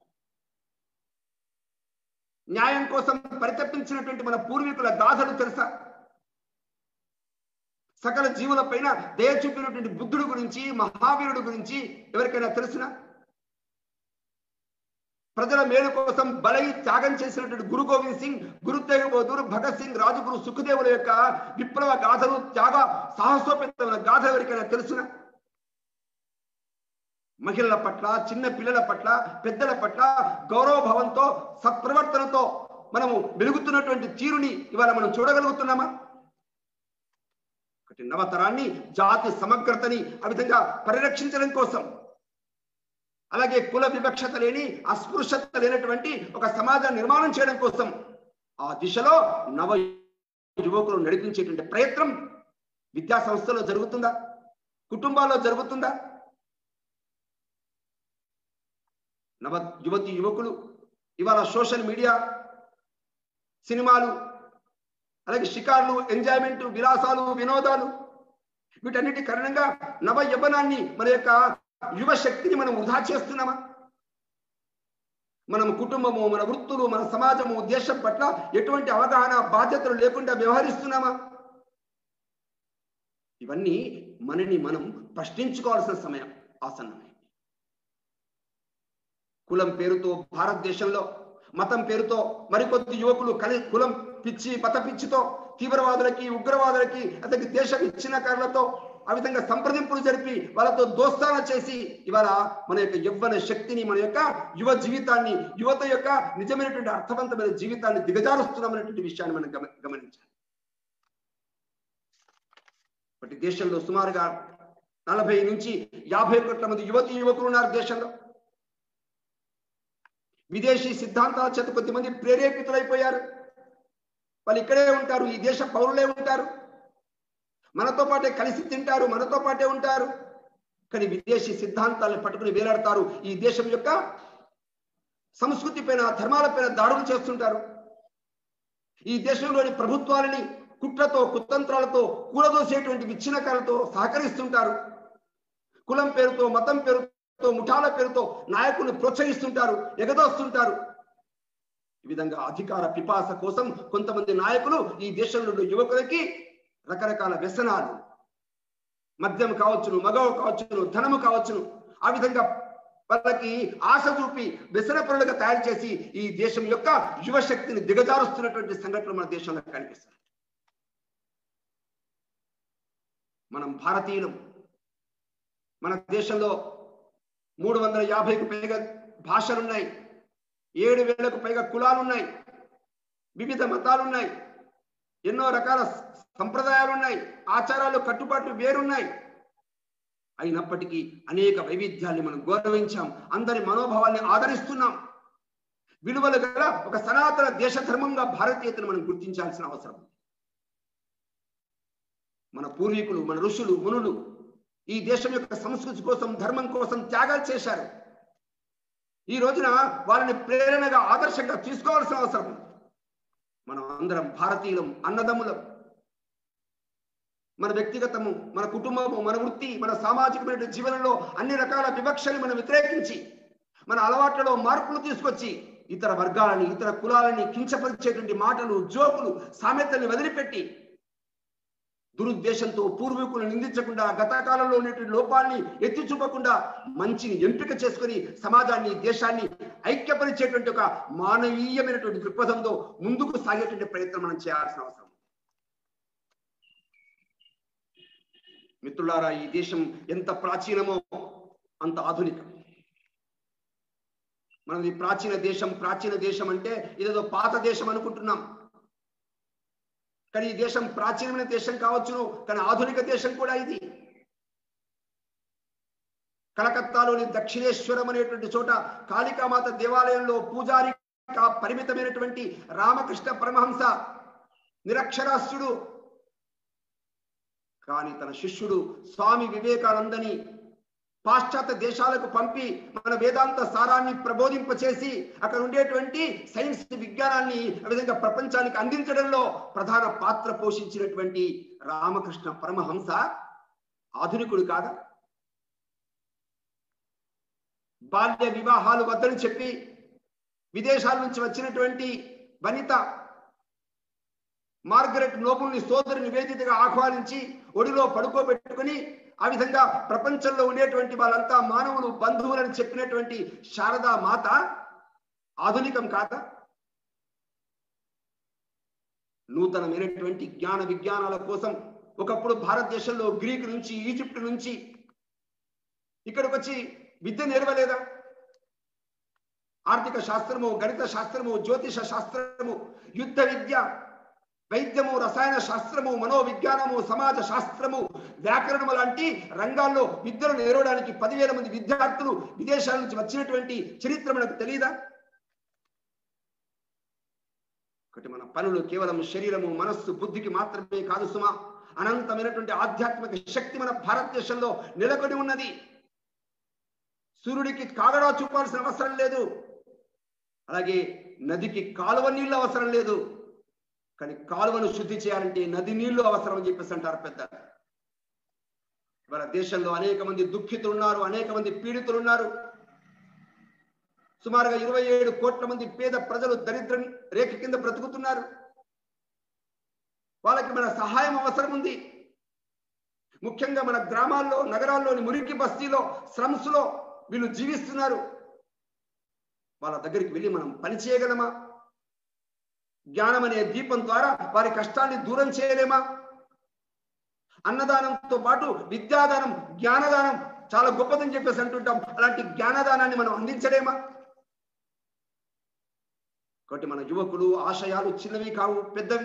న్యాయం కోసం పరితపించినటువంటి మన పూర్వీకుల గాథలు తెలుసా సకల జీవుల పైన దయ చూపినటువంటి బుద్ధుడు గురించి మహావీరుడు గురించి ఎవరికైనా తెలుసునా ప్రజల మేలు కోసం బలై త్యాగం చేసినటువంటి గురు గోవింద్ సింగ్ గురు తేగ్ బహదూర్ భగత్ సింగ్ రాజగురు సుఖదేవుల యొక్క విప్లవ గాథలు త్యాగ సాహసోపేతమైన గాథ ఎవరికైనా తెలుసునా మహిళల పట్ల చిన్న పిల్లల పట్ల పెద్దల పట్ల గౌరవ భావంతో సత్ప్రవర్తనతో మనము వెలుగుతున్నటువంటి తీరుని ఇవాళ మనం చూడగలుగుతున్నామా ఒకటి నవతరాన్ని జాతి సమగ్రతని ఆ విధంగా పరిరక్షించడం కోసం అలాగే కుల వివక్షత లేని అస్పృశ్యత లేనటువంటి ఒక సమాజ నిర్మాణం చేయడం కోసం ఆ దిశలో నవ యువకులు నడిపించేటువంటి ప్రయత్నం విద్యా సంస్థలో జరుగుతుందా కుటుంబాల్లో జరుగుతుందా నవ యువతి యువకులు ఇవాళ సోషల్ మీడియా సినిమాలు అలాగే షికార్లు ఎంజాయ్మెంట్ విలాసాలు వినోదాలు వీటన్నిటి కారణంగా నవ యవ్వనాన్ని మన యొక్క యువ శక్తిని మనం వృధా చేస్తున్నామా మనం కుటుంబము మన వృత్తులు మన సమాజము దేశం పట్ల ఎటువంటి అవగాహన బాధ్యతలు లేకుండా వ్యవహరిస్తున్నామా ఇవన్నీ మనని మనం ప్రశ్నించుకోవాల్సిన సమయం ఆసన్నమే కులం పేరుతో భారతదేశంలో మతం పేరుతో మరికొద్ది యువకులు కలి కులం పిచ్చి మత పిచ్చితో తీవ్రవాదులకి ఉగ్రవాదులకి అతనికి దేశ విచ్ఛిన్నకారులతో ఆ విధంగా సంప్రదింపులు జరిపి వాళ్ళతో దోస్తాన చేసి ఇవాళ మన యొక్క యవ్వన శక్తిని మన యొక్క యువ జీవితాన్ని యువత యొక్క నిజమైనటువంటి అర్థవంతమైన జీవితాన్ని దిగజారుస్తున్నామనేటువంటి విషయాన్ని మనం గమ గమనించాలి బట్టి దేశంలో సుమారుగా నలభై నుంచి యాభై కోట్ల మంది యువతి యువకులు ఉన్నారు దేశంలో విదేశీ సిద్ధాంతాల చేత కొద్దిమంది ప్రేరేపితులైపోయారు వాళ్ళు ఇక్కడే ఉంటారు ఈ దేశ పౌరులే ఉంటారు మనతో పాటే కలిసి తింటారు మనతో పాటే ఉంటారు కానీ విదేశీ సిద్ధాంతాలను పట్టుకుని వేలాడతారు ఈ దేశం యొక్క సంస్కృతి పైన ధర్మాల పైన దాడులు చేస్తుంటారు ఈ దేశంలోని ప్రభుత్వాలని కుట్రతో కుతంత్రాలతో కూలదోసేటువంటి విచ్ఛిన్నకాలతో సహకరిస్తుంటారు కులం పేరుతో మతం పేరుతో ముఠాల పేరుతో నాయకులను ప్రోత్సహిస్తుంటారు ఎగదోస్తుంటారు ఈ విధంగా అధికార పిపాస కోసం కొంతమంది నాయకులు ఈ దేశంలో యువకులకి రకరకాల వ్యసనాలు మద్యం కావచ్చును మగవ కావచ్చును ధనము కావచ్చును ఆ విధంగా వాళ్ళకి ఆశ చూపి వ్యసనపరులుగా తయారు చేసి ఈ దేశం యొక్క యువ శక్తిని దిగజారుస్తున్నటువంటి సంఘటనలు మన దేశంలో కనిపిస్తాయి మనం భారతీయులం మన దేశంలో మూడు వందల యాభైకు పైగా భాషలున్నాయి ఏడు వేలకు పైగా కులాలున్నాయి వివిధ మతాలున్నాయి ఎన్నో రకాల సంప్రదాయాలున్నాయి ఆచారాలు కట్టుబాట్లు వేరున్నాయి అయినప్పటికీ అనేక వైవిధ్యాల్ని మనం గౌరవించాం అందరి మనోభావాల్ని ఆదరిస్తున్నాం విలువలు గల ఒక సనాతన దేశ ధర్మంగా భారతీయతను మనం గుర్తించాల్సిన అవసరం మన పూర్వీకులు మన ఋషులు మునులు ఈ దేశం యొక్క సంస్కృతి కోసం ధర్మం కోసం త్యాగాలు చేశారు ఈ రోజున వాళ్ళని ప్రేరణగా ఆదర్శంగా తీసుకోవాల్సిన అవసరం ఉంది మనం అందరం భారతీయులం అన్నదమ్ములం మన వ్యక్తిగతము మన కుటుంబము మన వృత్తి మన సామాజికమైన జీవనంలో అన్ని రకాల వివక్షని మనం వ్యతిరేకించి మన అలవాట్లలో మార్పులు తీసుకొచ్చి ఇతర వర్గాలని ఇతర కులాలని కించపరిచేటువంటి మాటలు జోకులు సామెతల్ని వదిలిపెట్టి దురుద్దేశంతో పూర్వీకులను నిందించకుండా గత కాలంలో ఉన్నటువంటి లోపాలని ఎత్తి చూపకుండా మంచిని ఎంపిక చేసుకుని సమాజాన్ని దేశాన్ని ఐక్యపరిచేటువంటి ఒక మానవీయమైనటువంటి దృక్పథంతో ముందుకు సాగేటువంటి ప్రయత్నం మనం చేయాల్సిన అవసరం మిత్రులారా ఈ దేశం ఎంత ప్రాచీనమో అంత ఆధునికం మనది ప్రాచీన దేశం ప్రాచీన దేశం అంటే ఇదేదో పాత దేశం అనుకుంటున్నాం కానీ ఈ దేశం ప్రాచీనమైన దేశం కావచ్చును కానీ ఆధునిక దేశం కూడా ఇది కలకత్తాలోని దక్షిణేశ్వరం అనేటువంటి చోట కాళికామాత దేవాలయంలో పూజారి పరిమితమైనటువంటి రామకృష్ణ పరమహంస నిరక్షరాస్యుడు కానీ తన శిష్యుడు స్వామి వివేకానందని పాశ్చాత్య దేశాలకు పంపి మన వేదాంత సారాన్ని ప్రబోధింపచేసి అక్కడ ఉండేటువంటి సైన్స్ విజ్ఞానాన్ని ఆ విధంగా ప్రపంచానికి అందించడంలో ప్రధాన పాత్ర పోషించినటువంటి రామకృష్ణ పరమహంస ఆధునికుడు కాదా బాల్య వివాహాలు వద్దని చెప్పి విదేశాల నుంచి వచ్చినటువంటి వనిత మార్గరెట్ నోబుల్ని సోదరి నివేదితగా ఆహ్వానించి ఒడిలో పడుకోబెట్టుకుని ఆ విధంగా ప్రపంచంలో ఉండేటువంటి వాళ్ళంతా మానవులు బంధువులని చెప్పినటువంటి శారదా మాత ఆధునికం కాదా నూతనమైనటువంటి జ్ఞాన విజ్ఞానాల కోసం ఒకప్పుడు భారతదేశంలో గ్రీకు నుంచి ఈజిప్ట్ నుంచి ఇక్కడికి వచ్చి విద్య నేర్వలేదా ఆర్థిక శాస్త్రము గణిత శాస్త్రము జ్యోతిష శాస్త్రము యుద్ధ విద్య వైద్యము రసాయన శాస్త్రము మనోవిజ్ఞానము సమాజ శాస్త్రము వ్యాకరణము లాంటి రంగాల్లో విద్యను నేర్వడానికి పదివేల మంది విద్యార్థులు విదేశాల నుంచి వచ్చినటువంటి చరిత్ర మనకు తెలియదా ఒకటి మన పనులు కేవలం శరీరము మనస్సు బుద్ధికి మాత్రమే కాదు సుమా అనంతమైనటువంటి ఆధ్యాత్మిక శక్తి మన భారతదేశంలో నెలకొని ఉన్నది సూర్యుడికి కాగడా చూపాల్సిన అవసరం లేదు అలాగే నదికి కాలువ నీళ్లు అవసరం లేదు కానీ కాలువను శుద్ధి చేయాలంటే నది నీళ్లు అవసరం అని చెప్పేసి అంటారు పెద్ద మన దేశంలో అనేక మంది దుఃఖితులు ఉన్నారు అనేక మంది పీడితులు ఉన్నారు సుమారుగా ఇరవై ఏడు కోట్ల మంది పేద ప్రజలు దరిద్ర రేఖ కింద బ్రతుకుతున్నారు వాళ్ళకి మన సహాయం అవసరం ఉంది ముఖ్యంగా మన గ్రామాల్లో నగరాల్లోని మురికి బస్తీలో స్లమ్స్ లో వీళ్ళు జీవిస్తున్నారు వాళ్ళ దగ్గరికి వెళ్ళి మనం పని చేయగలమా జ్ఞానం అనే దీపం ద్వారా వారి కష్టాన్ని దూరం చేయలేమా అన్నదానంతో పాటు విద్యాదానం జ్ఞానదానం చాలా గొప్పదని చెప్పేసి అంటుంటాం అలాంటి జ్ఞానదానాన్ని మనం అందించలేమా కాబట్టి మన యువకులు ఆశయాలు చిన్నవి కావు పెద్దవి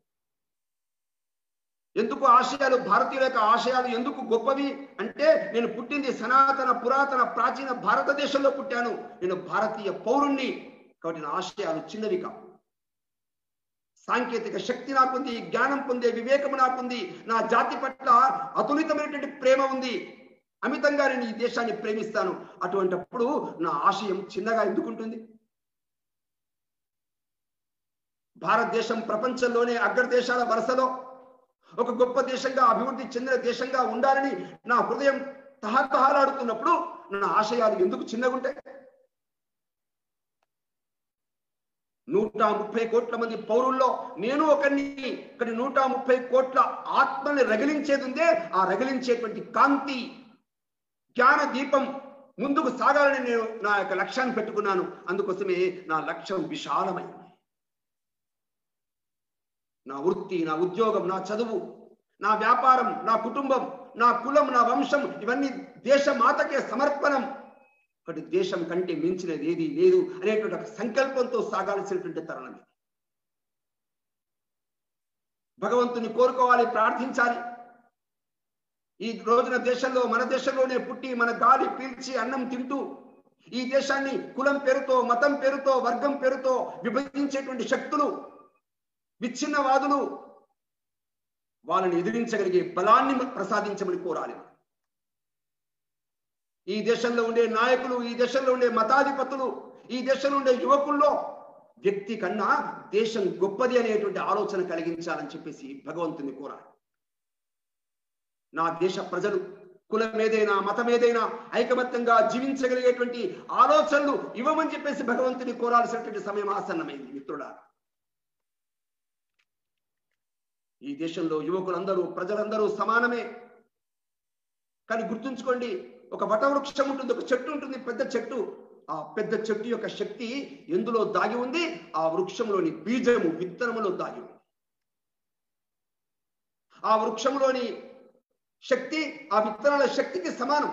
ఎందుకు ఆశయాలు భారతీయుల యొక్క ఆశయాలు ఎందుకు గొప్పవి అంటే నేను పుట్టింది సనాతన పురాతన ప్రాచీన భారతదేశంలో పుట్టాను నేను భారతీయ పౌరుణ్ణి కాబట్టి నా ఆశయాలు చిన్నవి కావు సాంకేతిక శక్తి నాకుంది జ్ఞానం పొందే వివేకం నాకుంది నా జాతి పట్ల అతులితమైనటువంటి ప్రేమ ఉంది అమితంగా నేను ఈ దేశాన్ని ప్రేమిస్తాను అటువంటప్పుడు నా ఆశయం చిన్నగా ఎందుకుంటుంది భారతదేశం ప్రపంచంలోనే అగ్రదేశాల వరుసలో ఒక గొప్ప దేశంగా అభివృద్ధి చెందిన దేశంగా ఉండాలని నా హృదయం తహతహలాడుతున్నప్పుడు నా ఆశయాలు ఎందుకు చిన్నగుంటాయి నూట ముప్పై కోట్ల మంది పౌరుల్లో నేను ఒకరిని ఇక్కడ నూట ముప్పై కోట్ల ఆత్మని రగిలించేది ఉందే ఆ రగిలించేటువంటి కాంతి జ్ఞాన దీపం ముందుకు సాగాలని నేను నా యొక్క లక్ష్యాన్ని పెట్టుకున్నాను అందుకోసమే నా లక్ష్యం విశాలమైంది నా వృత్తి నా ఉద్యోగం నా చదువు నా వ్యాపారం నా కుటుంబం నా కులం నా వంశం ఇవన్నీ దేశ మాతకే సమర్పణం ఒకటి దేశం కంటే మించినది ఏది లేదు అనేటువంటి ఒక సంకల్పంతో సాగాల్సినటువంటి తరుణం ఇది భగవంతుని కోరుకోవాలి ప్రార్థించాలి ఈ రోజున దేశంలో మన దేశంలోనే పుట్టి మన గాలి పీల్చి అన్నం తింటూ ఈ దేశాన్ని కులం పేరుతో మతం పేరుతో వర్గం పేరుతో విభజించేటువంటి శక్తులు విచ్ఛిన్నవాదులు వాళ్ళని ఎదిరించగలిగే బలాన్ని ప్రసాదించమని కోరాలి ఈ దేశంలో ఉండే నాయకులు ఈ దేశంలో ఉండే మతాధిపతులు ఈ దేశంలో ఉండే యువకుల్లో వ్యక్తి కన్నా దేశం గొప్పది అనేటువంటి ఆలోచన కలిగించాలని చెప్పేసి భగవంతుని కోరాలి నా దేశ ప్రజలు కులం ఏదైనా మతం ఏదైనా ఐకమత్యంగా జీవించగలిగేటువంటి ఆలోచనలు ఇవ్వమని చెప్పేసి భగవంతుని కోరాల్సినటువంటి సమయం ఆసన్నమైంది మిత్రుడా ఈ దేశంలో యువకులందరూ ప్రజలందరూ సమానమే కానీ గుర్తుంచుకోండి ఒక వటవృక్షం ఉంటుంది ఒక చెట్టు ఉంటుంది పెద్ద చెట్టు ఆ పెద్ద చెట్టు యొక్క శక్తి ఎందులో దాగి ఉంది ఆ వృక్షంలోని బీజము విత్తనములో దాగి ఉంది ఆ వృక్షంలోని శక్తి ఆ విత్తనాల శక్తికి సమానం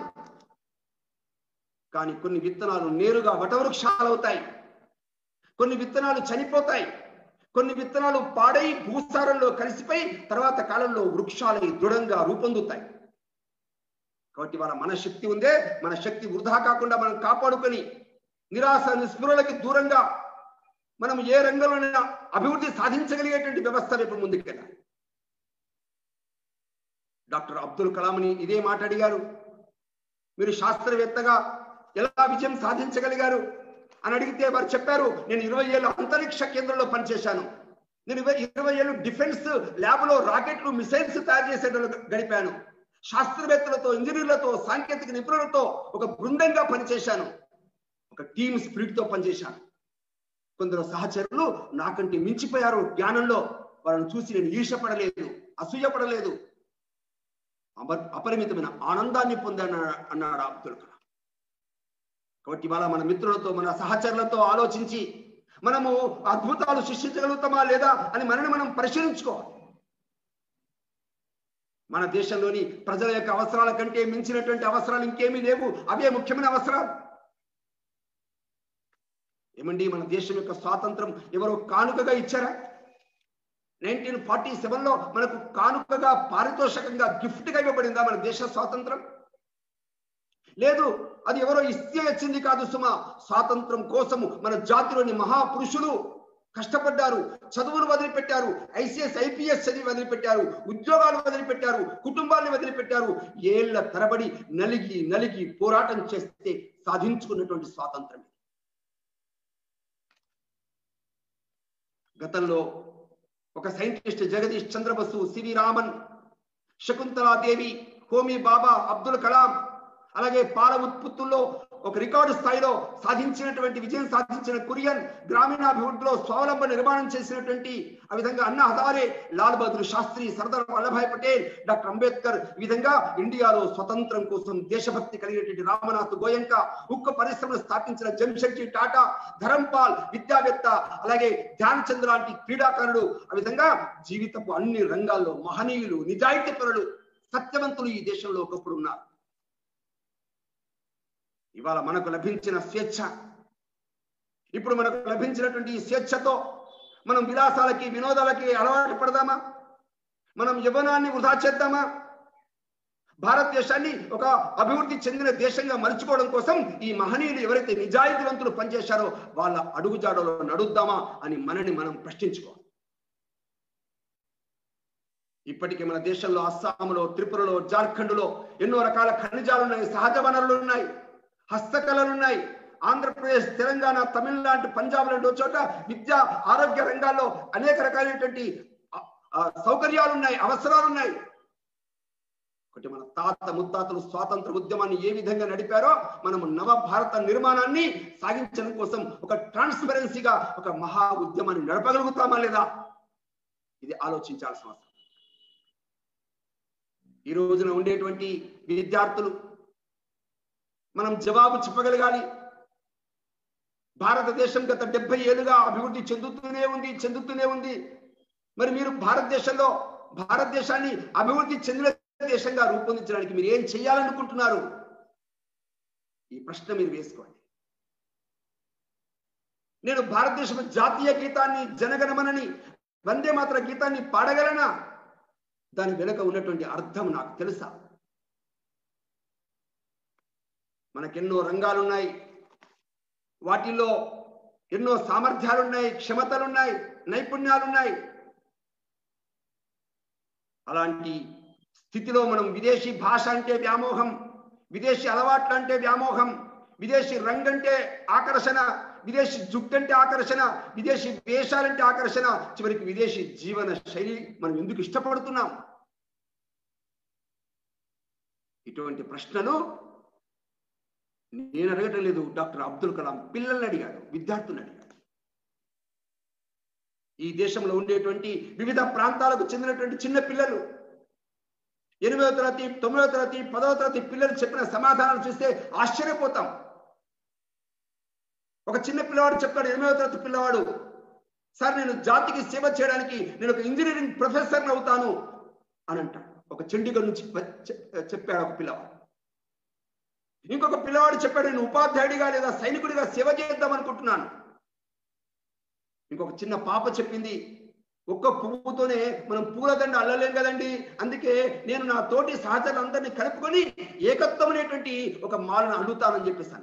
కానీ కొన్ని విత్తనాలు నేరుగా వటవృక్షాలు అవుతాయి కొన్ని విత్తనాలు చనిపోతాయి కొన్ని విత్తనాలు పాడై భూసారంలో కలిసిపోయి తర్వాత కాలంలో వృక్షాలై దృఢంగా రూపొందుతాయి కాబట్టి వాళ్ళ మన శక్తి ఉందే మన శక్తి వృధా కాకుండా మనం కాపాడుకొని నిరాశ నిస్పృహలకి దూరంగా మనం ఏ రంగంలోనైనా అభివృద్ధి సాధించగలిగేటువంటి వ్యవస్థ వైపు ముందుకెళ్ళాలి డాక్టర్ అబ్దుల్ కలాంని ఇదే మాట అడిగారు మీరు శాస్త్రవేత్తగా ఎలా విజయం సాధించగలిగారు అని అడిగితే వారు చెప్పారు నేను ఇరవై ఏళ్ళు అంతరిక్ష కేంద్రంలో పనిచేశాను నేను ఇరవై ఏళ్ళు డిఫెన్స్ ల్యాబ్ లో రాకెట్లు మిసైల్స్ తయారు చేసేటప్పుడు గడిపాను శాస్త్రవేత్తలతో ఇంజనీర్లతో సాంకేతిక నిపుణులతో ఒక బృందంగా పనిచేశాను ఒక టీమ్ స్పిరిట్ తో పనిచేశాను కొందరు సహచరులు నాకంటే మించిపోయారు జ్ఞానంలో వాళ్ళని చూసి నేను ఈర్షపడలేదు అసూయపడలేదు అపరిమితమైన ఆనందాన్ని పొందాను అన్నాడు అబ్దుల్ కలాం కాబట్టి ఇవాళ మన మిత్రులతో మన సహచరులతో ఆలోచించి మనము అద్భుతాలు సృష్టించగలుగుతామా లేదా అని మనని మనం పరిశీలించుకోవాలి మన దేశంలోని ప్రజల యొక్క అవసరాల కంటే మించినటువంటి అవసరాలు ఇంకేమీ లేవు అవే ముఖ్యమైన అవసరాలు ఏమండి మన దేశం యొక్క స్వాతంత్రం ఎవరో కానుకగా ఇచ్చారా నైన్టీన్ ఫార్టీ సెవెన్ లో మనకు కానుకగా పారితోషికంగా గిఫ్ట్ గా ఇవ్వబడిందా మన దేశ స్వాతంత్రం లేదు అది ఎవరో ఇస్తే వచ్చింది కాదు సుమా స్వాతంత్రం కోసము మన జాతిలోని మహాపురుషులు కష్టపడ్డారు చదువులు వదిలిపెట్టారు ఐసీఎస్ ఐపీఎస్ చదివి వదిలిపెట్టారు ఉద్యోగాలు వదిలిపెట్టారు కుటుంబాన్ని వదిలిపెట్టారు ఏళ్ల తరబడి నలిగి నలిగి పోరాటం చేస్తే సాధించుకున్నటువంటి స్వాతంత్రం గతంలో ఒక సైంటిస్ట్ జగదీష్ చంద్రబసు సివి రామన్ శకుంతలాదేవి హోమీ బాబా అబ్దుల్ కలాం అలాగే పాల ఉత్పత్తుల్లో ఒక రికార్డు స్థాయిలో సాధించినటువంటి విజయం సాధించిన కురియన్ గ్రామీణాభివృద్ధిలో స్వావలంబ నిర్మాణం చేసినటువంటి ఆ విధంగా అన్నా హజారే లాల్ బహదూర్ శాస్త్రి సర్దార్ వల్లభాయ్ పటేల్ డాక్టర్ అంబేద్కర్ ఈ విధంగా ఇండియాలో స్వతంత్రం కోసం దేశభక్తి కలిగినటువంటి రామనాథ్ గోయంక ఉక్కు పరిశ్రమను స్థాపించిన జంషెడ్జీ టాటా ధరంపాల్ విద్యావేత్త అలాగే ధ్యాన్ చంద్ర లాంటి క్రీడాకారుడు ఆ విధంగా జీవితపు అన్ని రంగాల్లో మహనీయులు నిజాయితీ పరులు సత్యవంతులు ఈ దేశంలో ఒకప్పుడు ఉన్నారు ఇవాళ మనకు లభించిన స్వేచ్ఛ ఇప్పుడు మనకు లభించినటువంటి ఈ స్వేచ్ఛతో మనం విలాసాలకి వినోదాలకి అలవాటు పడదామా మనం యవనాన్ని వృధా చేద్దామా భారతదేశాన్ని ఒక అభివృద్ధి చెందిన దేశంగా మలుచుకోవడం కోసం ఈ మహనీయులు ఎవరైతే నిజాయితీవంతులు పనిచేశారో వాళ్ళ అడుగుజాడలో నడుద్దామా అని మనని మనం ప్రశ్నించుకోవాలి ఇప్పటికే మన దేశంలో అస్సాంలో త్రిపురలో జార్ఖండ్లో ఎన్నో రకాల ఖనిజాలు ఉన్నాయి సహజ వనరులు ఉన్నాయి హస్తకళలు ఉన్నాయి ఆంధ్రప్రదేశ్ తెలంగాణ తమిళనాడు పంజాబ్ లాంటి చోట విద్య ఆరోగ్య రంగాల్లో అనేక రకాలైనటువంటి సౌకర్యాలు ఉన్నాయి అవసరాలు ఉన్నాయి ఒకటి మన తాత ముత్తాతలు స్వాతంత్ర ఉద్యమాన్ని ఏ విధంగా నడిపారో మనము నవ భారత నిర్మాణాన్ని సాగించడం కోసం ఒక ట్రాన్స్పరెన్సీగా ఒక మహా ఉద్యమాన్ని నడపగలుగుతామా లేదా ఇది ఆలోచించాల్సిన అవసరం ఈ రోజున ఉండేటువంటి విద్యార్థులు మనం జవాబు చెప్పగలగాలి భారతదేశం గత డెబ్బై ఏళ్ళుగా అభివృద్ధి చెందుతూనే ఉంది చెందుతూనే ఉంది మరి మీరు భారతదేశంలో భారతదేశాన్ని అభివృద్ధి చెందిన దేశంగా రూపొందించడానికి మీరు ఏం చేయాలనుకుంటున్నారు ఈ ప్రశ్న మీరు వేసుకోండి నేను భారతదేశం జాతీయ గీతాన్ని జనగణమనని వందే మాత్ర గీతాన్ని పాడగలనా దాని వెనుక ఉన్నటువంటి అర్థం నాకు తెలుసా మనకెన్నో రంగాలున్నాయి వాటిల్లో ఎన్నో సామర్థ్యాలున్నాయి క్షమతలున్నాయి నైపుణ్యాలున్నాయి అలాంటి స్థితిలో మనం విదేశీ భాష అంటే వ్యామోహం విదేశీ అలవాట్లు అంటే వ్యామోహం విదేశీ రంగు అంటే ఆకర్షణ విదేశీ జుట్టు అంటే ఆకర్షణ విదేశీ వేషాలంటే ఆకర్షణ చివరికి విదేశీ జీవన శైలి మనం ఎందుకు ఇష్టపడుతున్నాం ఇటువంటి ప్రశ్నలు నేను అడగటం లేదు డాక్టర్ అబ్దుల్ కలాం పిల్లల్ని అడిగాడు విద్యార్థులను అడిగాడు ఈ దేశంలో ఉండేటువంటి వివిధ ప్రాంతాలకు చెందినటువంటి చిన్న పిల్లలు ఎనిమిదవ తరగతి తొమ్మిదవ తరగతి పదవ తరగతి పిల్లలు చెప్పిన సమాధానాలు చూస్తే ఆశ్చర్యపోతాం ఒక చిన్న పిల్లవాడు చెప్తాడు ఎనిమిదవ తరగతి పిల్లవాడు సార్ నేను జాతికి సేవ చేయడానికి నేను ఒక ఇంజనీరింగ్ ప్రొఫెసర్ అవుతాను అని అంటాడు ఒక చండీగఢ్ నుంచి చెప్పాడు ఒక పిల్లవాడు ఇంకొక పిల్లవాడు చెప్పాడు నేను ఉపాధ్యాయుడిగా లేదా సైనికుడిగా సేవ చేద్దాం అనుకుంటున్నాను ఇంకొక చిన్న పాప చెప్పింది ఒక్క పువ్వుతోనే మనం పూలదండ అల్లలేం కదండి అందుకే నేను నా తోటి సహచరులందరినీ కలుపుకొని ఏకత్వం అనేటువంటి ఒక మాలను అల్లుతానని చెప్పేసాను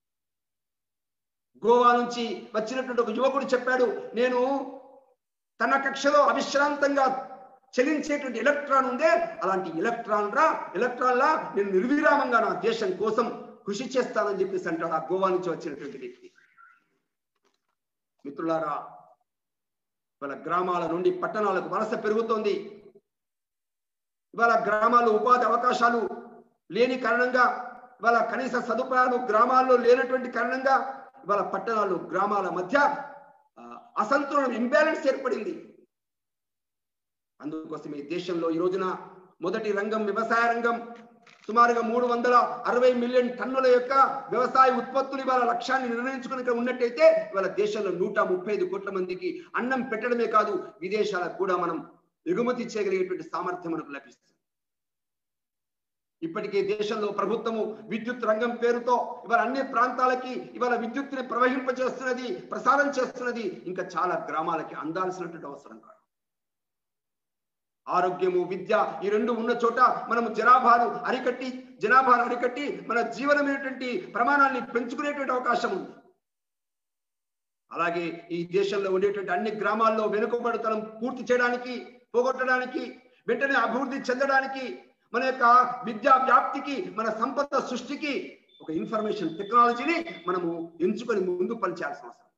గోవా నుంచి వచ్చినటువంటి ఒక యువకుడు చెప్పాడు నేను తన కక్షలో అవిశ్రాంతంగా చలించేటువంటి ఎలక్ట్రాన్ ఉందే అలాంటి ఎలక్ట్రాన్ రా ఎలక్ట్రాన్ లా నేను నిర్విరామంగా నా దేశం కోసం కృషి చేస్తానని చెప్పేసి అంటాడు ఆ గోవా నుంచి వచ్చినటువంటి వ్యక్తి మిత్రులారా ఇవాళ గ్రామాల నుండి పట్టణాలకు వలస పెరుగుతోంది ఇవాళ గ్రామాల్లో ఉపాధి అవకాశాలు లేని కారణంగా ఇవాళ కనీస సదుపాయాలు గ్రామాల్లో లేనటువంటి కారణంగా ఇవాళ పట్టణాలు గ్రామాల మధ్య అసంతులనం ఇంబ్యాలెన్స్ ఏర్పడింది అందుకోసం ఈ దేశంలో ఈ రోజున మొదటి రంగం వ్యవసాయ రంగం సుమారుగా మూడు వందల అరవై మిలియన్ టన్నుల యొక్క వ్యవసాయ ఉత్పత్తులు ఇవాళ లక్ష్యాన్ని నిర్ణయించుకుని ఇక్కడ ఉన్నట్టయితే ఇవాళ దేశంలో నూట ముప్పై ఐదు కోట్ల మందికి అన్నం పెట్టడమే కాదు విదేశాలకు కూడా మనం ఎగుమతి చేయగలిగేటువంటి సామర్థ్యం మనకు లభిస్తుంది ఇప్పటికే దేశంలో ప్రభుత్వము విద్యుత్ రంగం పేరుతో ఇవాళ అన్ని ప్రాంతాలకి ఇవాళ విద్యుత్తుని ప్రవహింపజేస్తున్నది ప్రసారం చేస్తున్నది ఇంకా చాలా గ్రామాలకి అందాల్సినటువంటి అవసరం కాదు ఆరోగ్యము విద్య ఈ రెండు ఉన్న చోట మనము జనాభాను అరికట్టి జనాభాను అరికట్టి మన జీవనమైనటువంటి ప్రమాణాన్ని పెంచుకునేటువంటి అవకాశం ఉంది అలాగే ఈ దేశంలో ఉండేటువంటి అన్ని గ్రామాల్లో వెనుకబడుతనం పూర్తి చేయడానికి పోగొట్టడానికి వెంటనే అభివృద్ధి చెందడానికి మన యొక్క విద్యా వ్యాప్తికి మన సంపద సృష్టికి ఒక ఇన్ఫర్మేషన్ టెక్నాలజీని మనము ఎంచుకొని ముందు పనిచేయాల్సిన అవసరం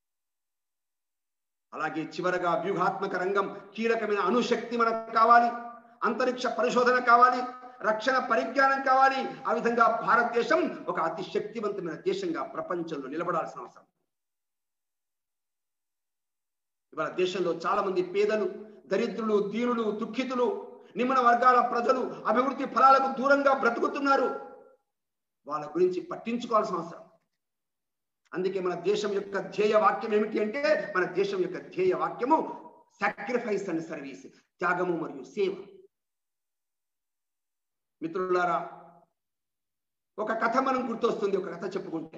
అలాగే చివరగా వ్యూహాత్మక రంగం కీలకమైన అణుశక్తి మనకు కావాలి అంతరిక్ష పరిశోధన కావాలి రక్షణ పరిజ్ఞానం కావాలి ఆ విధంగా భారతదేశం ఒక అతి శక్తివంతమైన దేశంగా ప్రపంచంలో నిలబడాల్సిన అవసరం ఇవాళ దేశంలో చాలా మంది పేదలు దరిద్రులు దీనులు దుఃఖితులు నిమ్మన వర్గాల ప్రజలు అభివృద్ధి ఫలాలకు దూరంగా బ్రతుకుతున్నారు వాళ్ళ గురించి పట్టించుకోవాల్సిన అవసరం అందుకే మన దేశం యొక్క ధ్యేయ వాక్యం ఏమిటి అంటే మన దేశం యొక్క ధ్యేయ వాక్యము సాక్రిఫైస్ అండ్ సర్వీస్ త్యాగము మరియు సేవ మిత్రులారా ఒక కథ మనం గుర్తొస్తుంది ఒక కథ చెప్పుకుంటే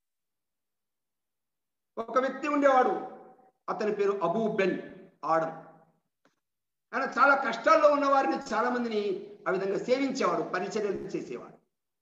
ఒక వ్యక్తి ఉండేవాడు అతని పేరు అబూ బెన్ ఆడం ఆయన చాలా కష్టాల్లో ఉన్న వారిని చాలా మందిని ఆ విధంగా సేవించేవాడు పరిచర్యలు చేసేవాడు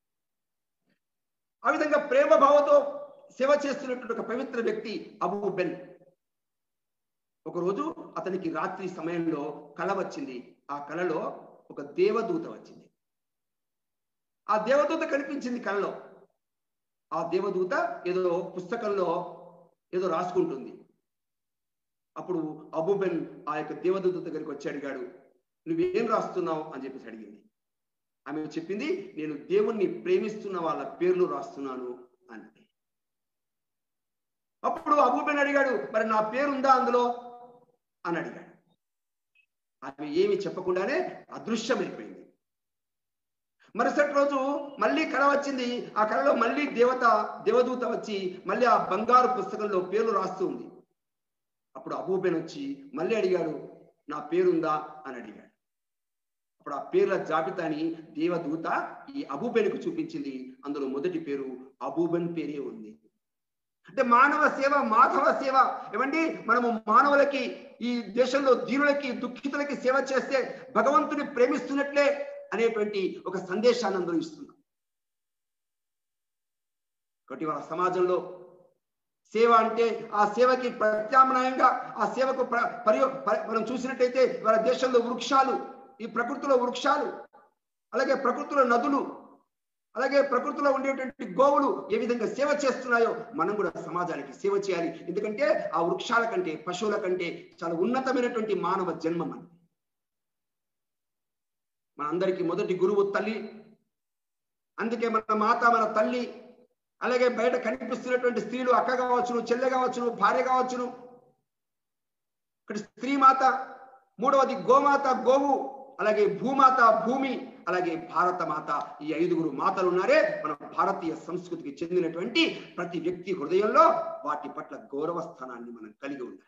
ఆ విధంగా ప్రేమ భావతో సేవ చేస్తున్నటువంటి ఒక పవిత్ర వ్యక్తి అబూ బెన్ ఒకరోజు అతనికి రాత్రి సమయంలో కళ వచ్చింది ఆ కళలో ఒక దేవదూత వచ్చింది ఆ దేవదూత కనిపించింది కళలో ఆ దేవదూత ఏదో పుస్తకంలో ఏదో రాసుకుంటుంది అప్పుడు అబూబెన్ ఆ యొక్క దేవదూత దగ్గరికి వచ్చి అడిగాడు నువ్వేం రాస్తున్నావు అని చెప్పేసి అడిగింది ఆమె చెప్పింది నేను దేవుణ్ణి ప్రేమిస్తున్న వాళ్ళ పేర్లు రాస్తున్నాను అన్నది అప్పుడు అబూబెన్ అడిగాడు మరి నా పేరుందా అందులో అని అడిగాడు ఆమె ఏమి చెప్పకుండానే అదృశ్యం అయిపోయింది మరుసటి రోజు మళ్ళీ కళ వచ్చింది ఆ కళలో మళ్ళీ దేవత దేవదూత వచ్చి మళ్ళీ ఆ బంగారు పుస్తకంలో పేర్లు రాస్తూ ఉంది అప్పుడు అబూబెన్ వచ్చి మళ్ళీ అడిగాడు నా పేరుందా అని అడిగాడు అప్పుడు ఆ పేర్ల జాబితాని దేవదూత ఈ అబూబెన్కు చూపించింది అందులో మొదటి పేరు అబూబెన్ పేరే ఉంది అంటే మానవ సేవ మాధవ సేవ ఏమండి మనము మానవులకి ఈ దేశంలో దీనులకి దుఃఖితులకి సేవ చేస్తే భగవంతుని ప్రేమిస్తున్నట్లే అనేటువంటి ఒక సందేశాన్ని అందరూ ఇస్తున్నాం కాబట్టి వాళ్ళ సమాజంలో సేవ అంటే ఆ సేవకి ప్రత్యామ్నాయంగా ఆ సేవకు పరియో మనం చూసినట్టయితే వాళ్ళ దేశంలో వృక్షాలు ఈ ప్రకృతిలో వృక్షాలు అలాగే ప్రకృతిలో నదులు అలాగే ప్రకృతిలో ఉండేటువంటి గోవులు ఏ విధంగా సేవ చేస్తున్నాయో మనం కూడా సమాజానికి సేవ చేయాలి ఎందుకంటే ఆ వృక్షాల కంటే పశువుల కంటే చాలా ఉన్నతమైనటువంటి మానవ జన్మ మన మనందరికీ మొదటి గురువు తల్లి అందుకే మన మాత మన తల్లి అలాగే బయట కనిపిస్తున్నటువంటి స్త్రీలు అక్క కావచ్చును చెల్లె కావచ్చును భార్య కావచ్చును ఇక్కడ స్త్రీ మాత మూడవది గోమాత గోవు అలాగే భూమాత భూమి అలాగే భారత మాత ఈ ఐదుగురు మాతలు ఉన్నారే మన భారతీయ సంస్కృతికి చెందినటువంటి ప్రతి వ్యక్తి హృదయంలో వాటి పట్ల గౌరవ స్థానాన్ని మనం కలిగి ఉండాలి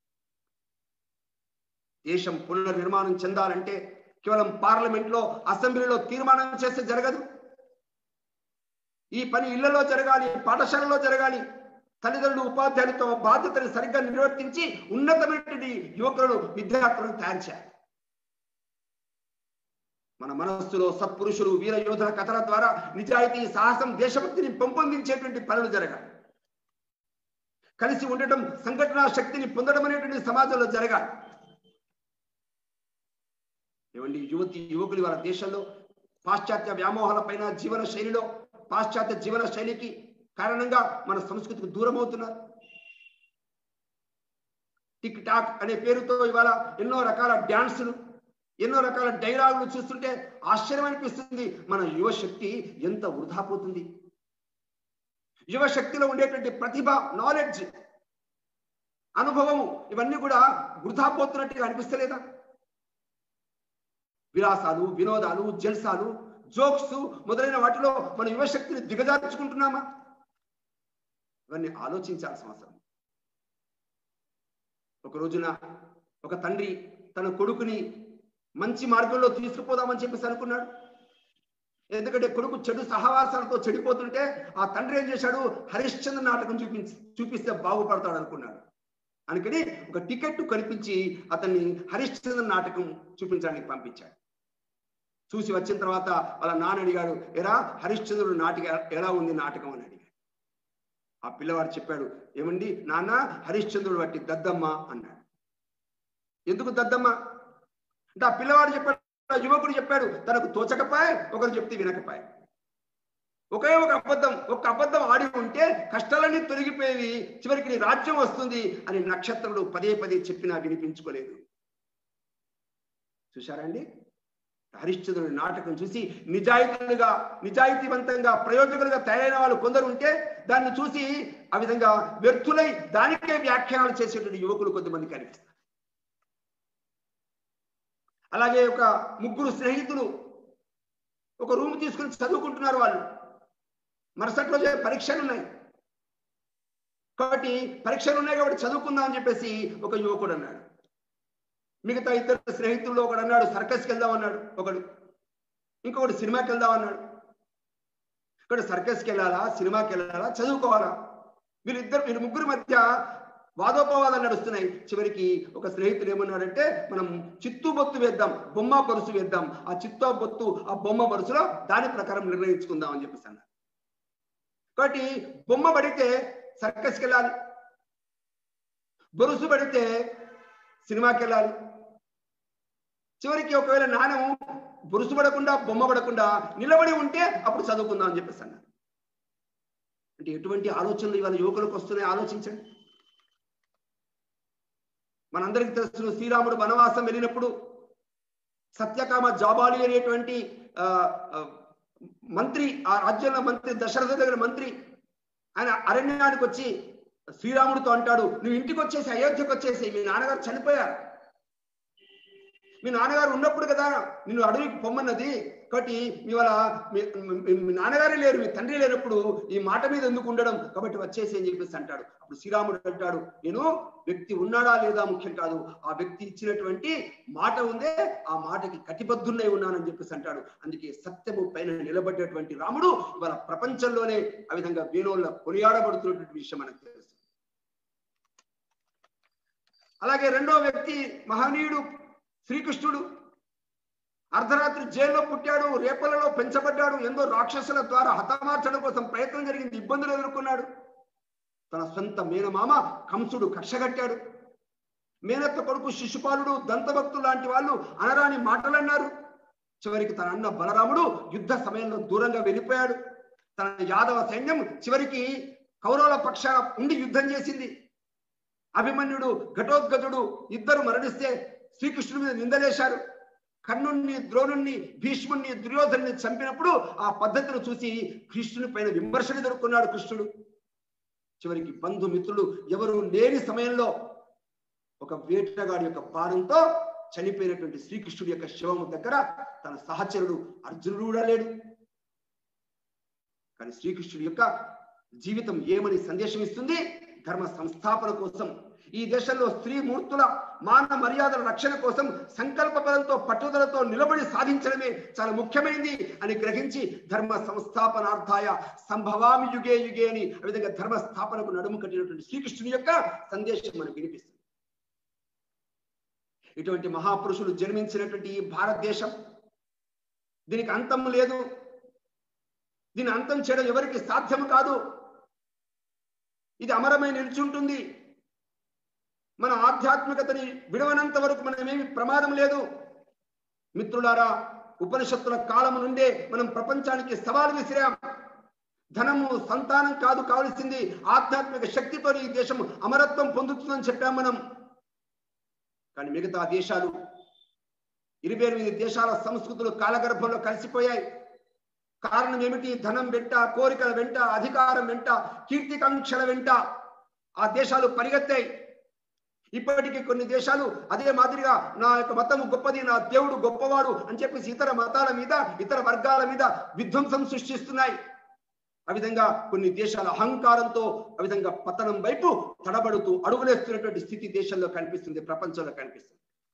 దేశం పునర్నిర్మాణం చెందాలంటే కేవలం పార్లమెంట్ లో అసెంబ్లీలో తీర్మానం చేస్తే జరగదు ఈ పని ఇళ్లలో జరగాలి పాఠశాలలో జరగాలి తల్లిదండ్రులు ఉపాధ్యాయులు తమ బాధ్యతను సరిగ్గా నిర్వర్తించి ఉన్నతమైనటువంటి యువకులను విద్యార్థులను తయారు చేయాలి మన మనస్సులో సత్పురుషులు వీర యోధుల కథల ద్వారా నిజాయితీ సాహసం దేశభక్తిని పెంపొందించేటువంటి పనులు జరగాలి కలిసి ఉండటం సంఘటనా శక్తిని పొందడం అనేటువంటి సమాజంలో జరగాలి ఏమండి యువతి యువకులు వాళ్ళ దేశంలో పాశ్చాత్య వ్యామోహాల పైన జీవన శైలిలో పాశ్చాత్య జీవన శైలికి కారణంగా మన సంస్కృతికి దూరం అవుతున్నారు టిక్ టాక్ అనే పేరుతో ఇవాళ ఎన్నో రకాల డ్యాన్సులు ఎన్నో రకాల డైలాగులు చూస్తుంటే ఆశ్చర్యం అనిపిస్తుంది మన యువశక్తి ఎంత వృధా పోతుంది యువశక్తిలో ఉండేటువంటి ప్రతిభ నాలెడ్జ్ అనుభవము ఇవన్నీ కూడా వృధా పోతున్నట్టుగా అనిపిస్తలేదా విలాసాలు వినోదాలు జల్సాలు జోక్స్ మొదలైన వాటిలో మన యువశక్తిని దిగజార్చుకుంటున్నామా ఇవన్నీ ఆలోచించాల్సిన అవసరం ఒక రోజున ఒక తండ్రి తన కొడుకుని మంచి మార్గంలో తీసుకుపోదామని చెప్పేసి అనుకున్నాడు ఎందుకంటే కొడుకు చెడు సహవాసాలతో చెడిపోతుంటే ఆ తండ్రి ఏం చేశాడు హరిశ్చంద్ర నాటకం చూపించి చూపిస్తే బాగుపడతాడు అనుకున్నాడు అనుకని ఒక టికెట్ కనిపించి అతన్ని హరిశ్చంద్ర నాటకం చూపించడానికి పంపించాడు చూసి వచ్చిన తర్వాత వాళ్ళ నాన్న అడిగాడు ఎరా హరిశ్చంద్రుడు నాటిక ఎలా ఉంది నాటకం అని అడిగాడు ఆ పిల్లవాడు చెప్పాడు ఏమండి నాన్న హరిశ్చంద్రుడు బట్టి దద్దమ్మ అన్నాడు ఎందుకు దద్దమ్మ అంటే ఆ పిల్లవాడు చెప్పాడు ఆ యువకుడు చెప్పాడు తనకు తోచకపాయ్ ఒకరు చెప్తే వినకపాయ్ ఒకే ఒక అబద్ధం ఒక అబద్ధం ఆడి ఉంటే కష్టాలన్నీ తొలగిపోయేవి చివరికి నీ రాజ్యం వస్తుంది అని నక్షత్రుడు పదే పదే చెప్పినా వినిపించుకోలేదు చూశారండి హరిశ్చంద్రుడి నాటకం చూసి నిజాయితీలుగా నిజాయితీవంతంగా ప్రయోజకులుగా తయారైన వాళ్ళు కొందరు ఉంటే దాన్ని చూసి ఆ విధంగా వ్యర్థులై దానికే వ్యాఖ్యానాలు చేసేటువంటి యువకులు కొంతమంది కనిపిస్తారు అలాగే ఒక ముగ్గురు స్నేహితులు ఒక రూమ్ తీసుకుని చదువుకుంటున్నారు వాళ్ళు మరుసటి రోజే పరీక్షలు ఉన్నాయి కాబట్టి పరీక్షలు ఉన్నాయి కాబట్టి చదువుకుందాం అని చెప్పేసి ఒక యువకుడు అన్నాడు మిగతా ఇద్దరు స్నేహితుల్లో ఒకడు అన్నాడు సర్కస్కి వెళ్దాం అన్నాడు ఒకడు ఇంకొకటి సినిమాకి వెళ్దాం అన్నాడు ఇక్కడ సర్కస్కి వెళ్ళాలా సినిమాకి వెళ్ళాలా చదువుకోవాలా వీళ్ళిద్దరు వీళ్ళ ముగ్గురు మధ్య వాదోపవాదాలు నడుస్తున్నాయి చివరికి ఒక స్నేహితుడు ఏమన్నాడంటే మనం చిత్తు బొత్తు వేద్దాం బొమ్మ పరుసు వేద్దాం ఆ చిత్తు బొత్తు ఆ బొమ్మ పరుసులో దాని ప్రకారం నిర్ణయించుకుందాం అని చెప్పేసి అన్నారు కాబట్టి బొమ్మ పడితే సర్కస్కి వెళ్ళాలి బొరుసు పడితే సినిమాకి వెళ్ళాలి చివరికి ఒకవేళ నాణం బొరుసు పడకుండా బొమ్మ పడకుండా నిలబడి ఉంటే అప్పుడు చదువుకుందాం అని చెప్పేసి అన్నారు అంటే ఎటువంటి ఆలోచనలు ఇవాళ యువకులకు వస్తున్నాయి ఆలోచించండి మనందరికీ తెలుసు శ్రీరాముడు వనవాసం వెళ్ళినప్పుడు సత్యకామ జాబాలి అనేటువంటి ఆ మంత్రి ఆ రాజ్యంలో మంత్రి దశరథ దగ్గర మంత్రి ఆయన అరణ్యానికి వచ్చి శ్రీరాముడితో అంటాడు నువ్వు ఇంటికి వచ్చేసి అయోధ్యకు వచ్చేసి మీ నాన్నగారు చనిపోయారు మీ నాన్నగారు ఉన్నప్పుడు కదా నిన్ను అడవికి పొమ్మన్నది కాబట్టి మీ వాళ్ళ మీ నాన్నగారే లేరు మీ తండ్రి లేనప్పుడు ఈ మాట మీద ఎందుకు ఉండడం కాబట్టి వచ్చేసి అని చెప్పేసి అంటాడు అప్పుడు శ్రీరాముడు అంటాడు నేను వ్యక్తి ఉన్నాడా లేదా ముఖ్యం కాదు ఆ వ్యక్తి ఇచ్చినటువంటి మాట ఉందే ఆ మాటకి కటిబద్ధున్నై ఉన్నానని చెప్పేసి అంటాడు అందుకే సత్యము పైన నిలబడ్డటువంటి రాముడు ఇవాళ ప్రపంచంలోనే ఆ విధంగా వేణోళ్ళ కొనియాడబడుతున్నటువంటి విషయం మనకు తెలుసు అలాగే రెండో వ్యక్తి మహనీయుడు శ్రీకృష్ణుడు అర్ధరాత్రి జైల్లో పుట్టాడు రేపలలో పెంచబడ్డాడు ఎందో రాక్షసుల ద్వారా హతమార్చడం కోసం ప్రయత్నం జరిగింది ఇబ్బందులు ఎదుర్కొన్నాడు తన సొంత మేనమామ కంసుడు కక్షగట్టాడు మేనత్త కొడుకు శిశుపాలుడు దంతభక్తులు లాంటి వాళ్ళు అనరాని మాటలన్నారు చివరికి తన అన్న బలరాముడు యుద్ధ సమయంలో దూరంగా వెళ్ళిపోయాడు తన యాదవ సైన్యం చివరికి కౌరవుల పక్షాన ఉండి యుద్ధం చేసింది అభిమన్యుడు ఘటోద్గజుడు ఇద్దరు మరణిస్తే శ్రీకృష్ణుడి మీద నిందలేశారు కర్ణుణ్ణి ద్రోణుణ్ణి భీష్ముణ్ణి దుర్యోధన్ని చంపినప్పుడు ఆ పద్ధతిని చూసి కృష్ణుని పైన విమర్శలు ఎదుర్కొన్నాడు కృష్ణుడు చివరికి బంధుమిత్రులు ఎవరు లేని సమయంలో ఒక వేటగాడి యొక్క భారంతో చనిపోయినటువంటి శ్రీకృష్ణుడి యొక్క శవము దగ్గర తన సహచరుడు అర్జునుడు కూడా లేడు కానీ శ్రీకృష్ణుడి యొక్క జీవితం ఏమని సందేశం ఇస్తుంది ధర్మ సంస్థాపన కోసం ఈ దేశంలో స్త్రీ మూర్తుల మాన మర్యాదల రక్షణ కోసం సంకల్ప బలంతో పట్టుదలతో నిలబడి సాధించడమే చాలా ముఖ్యమైనది అని గ్రహించి ధర్మ సంస్థాపనార్థాయ సంభవామి యుగే యుగే అని ఆ విధంగా ధర్మ స్థాపనకు నడుము కట్టినటువంటి శ్రీకృష్ణుని యొక్క సందేశం మనకు వినిపిస్తుంది ఇటువంటి మహాపురుషులు జన్మించినటువంటి ఈ భారతదేశం దీనికి అంతం లేదు దీని అంతం చేయడం ఎవరికి సాధ్యం కాదు ఇది అమరమై నిల్చుంటుంది మన ఆధ్యాత్మికతని విడవనంత వరకు మనమేమి ప్రమాదం లేదు మిత్రులారా ఉపనిషత్తుల కాలం నుండే మనం ప్రపంచానికి సవాలు విసిరాం ధనము సంతానం కాదు కావలసింది ఆధ్యాత్మిక శక్తితో ఈ దేశం అమరత్వం పొందుతుందని చెప్పాం మనం కానీ మిగతా దేశాలు ఇరవై ఎనిమిది దేశాల సంస్కృతులు కాలగర్భంలో కలిసిపోయాయి కారణం ఏమిటి ధనం వెంట కోరికల వెంట అధికారం వెంట కీర్తికాంక్షల వెంట ఆ దేశాలు పరిగెత్తాయి ఇప్పటికీ కొన్ని దేశాలు అదే మాదిరిగా నా యొక్క మతము గొప్పది నా దేవుడు గొప్పవాడు అని చెప్పేసి ఇతర మతాల మీద ఇతర వర్గాల మీద విధ్వంసం సృష్టిస్తున్నాయి ఆ విధంగా కొన్ని దేశాల అహంకారంతో ఆ విధంగా పతనం వైపు తడబడుతూ అడుగులేస్తున్నటువంటి స్థితి దేశంలో కనిపిస్తుంది ప్రపంచంలో కనిపిస్తుంది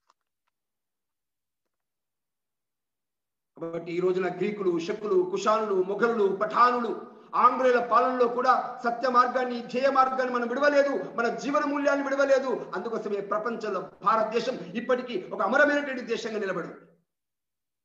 కాబట్టి ఈ రోజున గ్రీకులు శకులు కుషానులు మొఘలులు పఠానులు ఆంగ్లేయుల పాలనలో కూడా సత్య మార్గాన్ని ధ్యేయ మార్గాన్ని మనం విడవలేదు మన జీవన మూల్యాన్ని విడవలేదు అందుకోసమే ప్రపంచంలో భారతదేశం ఇప్పటికీ ఒక అమరమైనటువంటి దేశంగా నిలబడి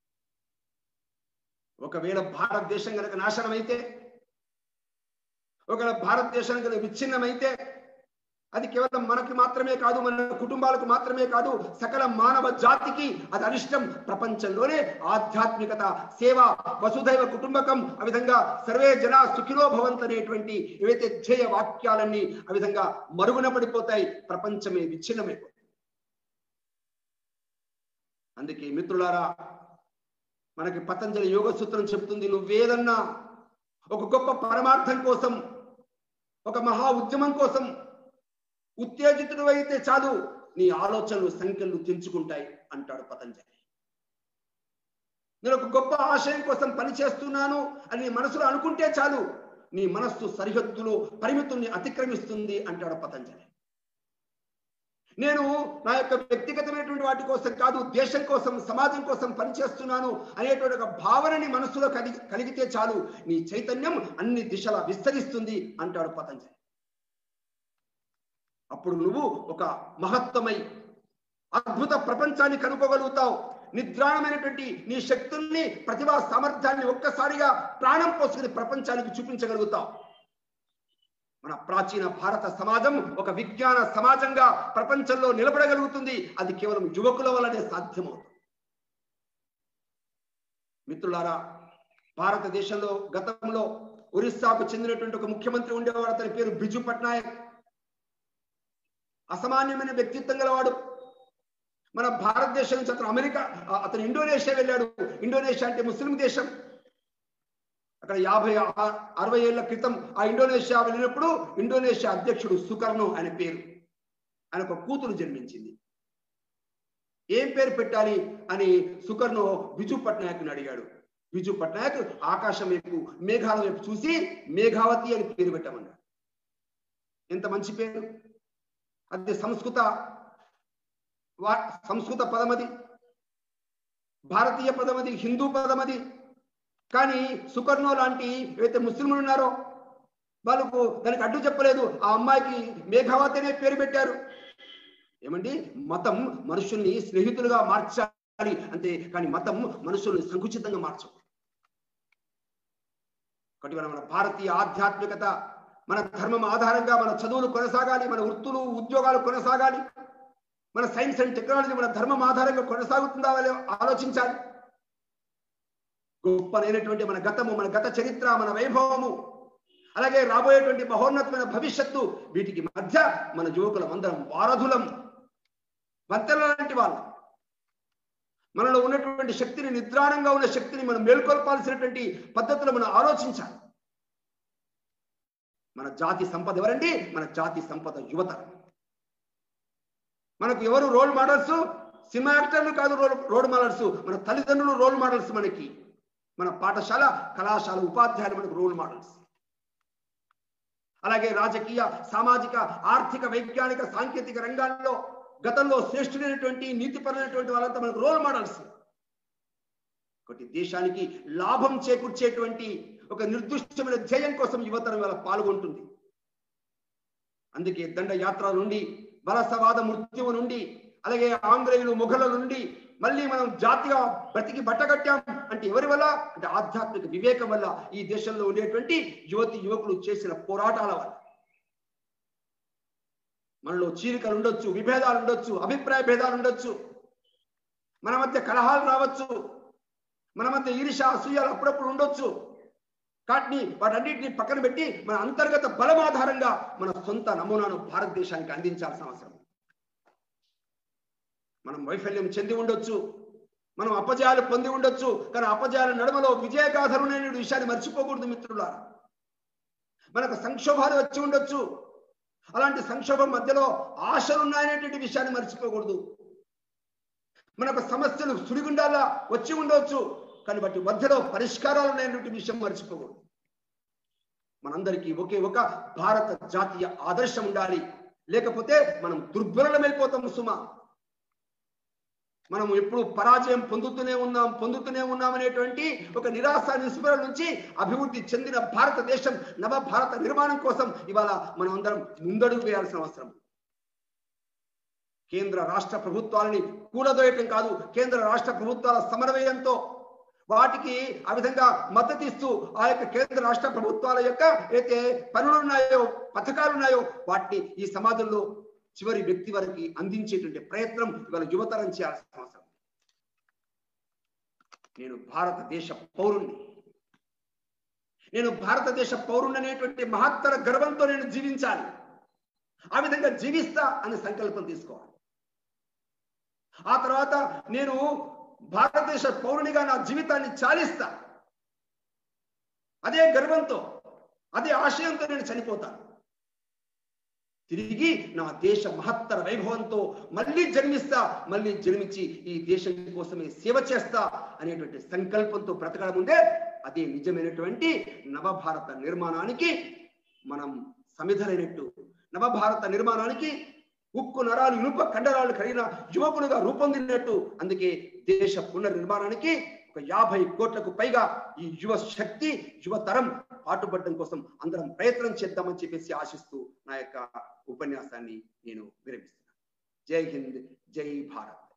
ఒకవేళ భారతదేశం కనుక నాశనం అయితే ఒకవేళ భారతదేశానికి అది విచ్ఛిన్నమైతే అది కేవలం మనకి మాత్రమే కాదు మన కుటుంబాలకు మాత్రమే కాదు సకల మానవ జాతికి అది అరిష్టం ప్రపంచంలోనే ఆధ్యాత్మికత సేవ వసుధైవ కుటుంబకం ఆ విధంగా సర్వే జన సుఖినో భవంత్ అనేటువంటి ఏవైతే ధ్యేయ వాక్యాలన్నీ ఆ విధంగా మరుగున పడిపోతాయి ప్రపంచమే విచ్ఛిన్నమైపోతాయి అందుకే మిత్రులారా మనకి పతంజలి యోగ సూత్రం చెప్తుంది నువ్వేదన్నా ఒక గొప్ప పరమార్థం కోసం ఒక మహా ఉద్యమం కోసం ఉత్తేజితుడు అయితే చాలు నీ ఆలోచనలు సంఖ్యలు తెంచుకుంటాయి అంటాడు పతంజలి నేను ఒక గొప్ప ఆశయం కోసం పనిచేస్తున్నాను అని నీ మనసులో అనుకుంటే చాలు నీ మనస్సు సరిహద్దులు పరిమితుల్ని అతిక్రమిస్తుంది అంటాడు పతంజలి నేను నా యొక్క వ్యక్తిగతమైనటువంటి వాటి కోసం కాదు దేశం కోసం సమాజం కోసం పనిచేస్తున్నాను అనేటువంటి ఒక భావనని మనస్సులో కలిగి కలిగితే చాలు నీ చైతన్యం అన్ని దిశల విస్తరిస్తుంది అంటాడు పతంజలి అప్పుడు నువ్వు ఒక మహత్తమై అద్భుత ప్రపంచాన్ని కనుక్కోగలుగుతావు నిద్రాణమైనటువంటి నీ శక్తుల్ని ప్రతిభా సామర్థ్యాన్ని ఒక్కసారిగా ప్రాణం పోసుకుని ప్రపంచానికి చూపించగలుగుతావు మన ప్రాచీన భారత సమాజం ఒక విజ్ఞాన సమాజంగా ప్రపంచంలో నిలబడగలుగుతుంది అది కేవలం యువకుల వల్లనే సాధ్యమవుతుంది మిత్రులారా భారతదేశంలో గతంలో ఒరిస్సాకు చెందినటువంటి ఒక ముఖ్యమంత్రి ఉండేవాడు అతని పేరు బిజు పట్నాయక్ అసామాన్యమైన వ్యక్తిత్వం గలవాడు మన భారతదేశం నుంచి అతను అమెరికా అతను ఇండోనేషియా వెళ్ళాడు ఇండోనేషియా అంటే ముస్లిం దేశం అక్కడ యాభై అరవై ఏళ్ల క్రితం ఆ ఇండోనేషియా వెళ్ళినప్పుడు ఇండోనేషియా అధ్యక్షుడు సుకర్ణం ఆయన పేరు ఆయన ఒక కూతురు జన్మించింది ఏం పేరు పెట్టాలి అని సుకర్ణో బిజు పట్నాయక్ని అడిగాడు బిజు పట్నాయక్ ఆకాశం వైపు మేఘాల వైపు చూసి మేఘావతి అని పేరు పెట్టమన్నాడు ఎంత మంచి పేరు అది సంస్కృత సంస్కృత పదమది భారతీయ పదమది హిందూ పదమది కానీ సుకర్ణో లాంటి ఏవైతే ముస్లింలు ఉన్నారో వాళ్ళకు దానికి అడ్డు చెప్పలేదు ఆ అమ్మాయికి మేఘావతి అనే పేరు పెట్టారు ఏమండి మతం మనుషుల్ని స్నేహితులుగా మార్చాలి అంతే కానీ మతం మనుషుల్ని సంకుచితంగా మార్చం ఒకటి మన భారతీయ ఆధ్యాత్మికత మన ధర్మం ఆధారంగా మన చదువులు కొనసాగాలి మన వృత్తులు ఉద్యోగాలు కొనసాగాలి మన సైన్స్ అండ్ టెక్నాలజీ మన ధర్మం ఆధారంగా కొనసాగుతుందా ఆలోచించాలి గొప్పనైనటువంటి మన గతము మన గత చరిత్ర మన వైభవము అలాగే రాబోయేటువంటి మహోన్నతమైన భవిష్యత్తు వీటికి మధ్య మన యువకుల అందరం వారధులం వంతెన లాంటి వాళ్ళం మనలో ఉన్నటువంటి శక్తిని నిద్రాణంగా ఉన్న శక్తిని మనం మేల్కొల్పాల్సినటువంటి పద్ధతులు మనం ఆలోచించాలి మన జాతి సంపద ఎవరండి మన జాతి సంపద యువత మనకు ఎవరు రోల్ మోడల్స్ సినిమా యాక్టర్లు కాదు రోల్ రోల్ మోడల్స్ మన తల్లిదండ్రులు రోల్ మోడల్స్ మనకి మన పాఠశాల కళాశాల ఉపాధ్యాయులు మనకు రోల్ మోడల్స్ అలాగే రాజకీయ సామాజిక ఆర్థిక వైజ్ఞానిక సాంకేతిక రంగాల్లో గతంలో శ్రేష్ఠుడైనటువంటి నీతిపరమైనటువంటి వాళ్ళంతా మనకు రోల్ మోడల్స్ ఒకటి దేశానికి లాభం చేకూర్చేటువంటి ఒక నిర్దిష్టమైన ధ్యేయం కోసం యువతరం ఇవాళ పాల్గొంటుంది అందుకే దండ యాత్ర నుండి వలసవాద మృత్యువు నుండి అలాగే ఆంగ్లేయులు మొఘల నుండి మళ్ళీ మనం జాతిగా బ్రతికి బట్టగట్టాం అంటే ఎవరి వల్ల అంటే ఆధ్యాత్మిక వివేకం వల్ల ఈ దేశంలో ఉండేటువంటి యువతి యువకులు చేసిన పోరాటాల వల్ల మనలో చీలికలు ఉండొచ్చు విభేదాలు ఉండొచ్చు అభిప్రాయ భేదాలు ఉండొచ్చు మన మధ్య కలహాలు రావచ్చు మన మధ్య ఈర్ష అసూయాలు అప్పుడప్పుడు ఉండొచ్చు వాటిని వాటన్నిటిని పక్కన పెట్టి మన అంతర్గత బలం ఆధారంగా మన సొంత నమూనాను భారతదేశానికి అందించాల్సిన అవసరం మనం వైఫల్యం చెంది ఉండొచ్చు మనం అపజయాలు పొంది ఉండొచ్చు కానీ అపజయాల నడుమలో విజయగాథలు అనే విషయాన్ని మర్చిపోకూడదు మిత్రులారా మనకు సంక్షోభాలు వచ్చి ఉండొచ్చు అలాంటి సంక్షోభం మధ్యలో ఆశలు ఉన్నాయనేటువంటి విషయాన్ని మర్చిపోకూడదు మనకు సమస్యలు సుడిగుండాలా వచ్చి ఉండవచ్చు కానీ వాటి మధ్యలో పరిష్కారాలు ఉన్నాయనేటువంటి విషయం మర్చిపోకూడదు మనందరికీ ఒకే ఒక భారత జాతీయ ఆదర్శం ఉండాలి లేకపోతే మనం దుర్బలమైపోతాం సుమా మనం ఎప్పుడు పరాజయం పొందుతూనే ఉన్నాం పొందుతూనే ఉన్నాం అనేటువంటి ఒక నిరాశ నిస్పృహ నుంచి అభివృద్ధి చెందిన భారతదేశం నవ భారత నిర్మాణం కోసం ఇవాళ మనం అందరం ముందడుగు వేయాల్సిన అవసరం కేంద్ర రాష్ట్ర ప్రభుత్వాలని కూలదోయటం కాదు కేంద్ర రాష్ట్ర ప్రభుత్వాల సమన్వయంతో వాటికి ఆ విధంగా మద్దతు ఇస్తూ ఆ యొక్క కేంద్ర రాష్ట్ర ప్రభుత్వాల యొక్క అయితే పనులు ఉన్నాయో పథకాలు ఉన్నాయో వాటిని ఈ సమాజంలో చివరి వ్యక్తి వరకు అందించేటువంటి ప్రయత్నం ఇవాళ యువతరం చేయాల్సిన అవసరం నేను భారతదేశ పౌరుణ్ణి నేను భారతదేశ పౌరుణ్ణి అనేటువంటి మహత్తర గర్వంతో నేను జీవించాలి ఆ విధంగా జీవిస్తా అనే సంకల్పం తీసుకోవాలి ఆ తర్వాత నేను భారతదేశ పౌరునిగా నా జీవితాన్ని చాలిస్తా అదే గర్వంతో అదే ఆశయంతో నేను చనిపోతాను తిరిగి నా దేశ మహత్తర వైభవంతో మళ్ళీ జన్మిస్తా మళ్ళీ జన్మించి ఈ దేశం కోసమే సేవ చేస్తా అనేటువంటి సంకల్పంతో బ్రతకడం ఉందే అదే నిజమైనటువంటి నవభారత నిర్మాణానికి మనం సమిధలైనట్టు నవభారత నిర్మాణానికి ఉక్కు నరాలు ఇనుప కండరాలు కలిగిన యువకులుగా రూపొందినట్టు అందుకే దేశ పునర్నిర్మాణానికి ఒక యాభై కోట్లకు పైగా ఈ యువ శక్తి యువతరం పాటుపడడం కోసం అందరం ప్రయత్నం చేద్దామని చెప్పేసి ఆశిస్తూ నా యొక్క ఉపన్యాసాన్ని నేను విరమిస్తున్నాను జై హింద్ జై భారత్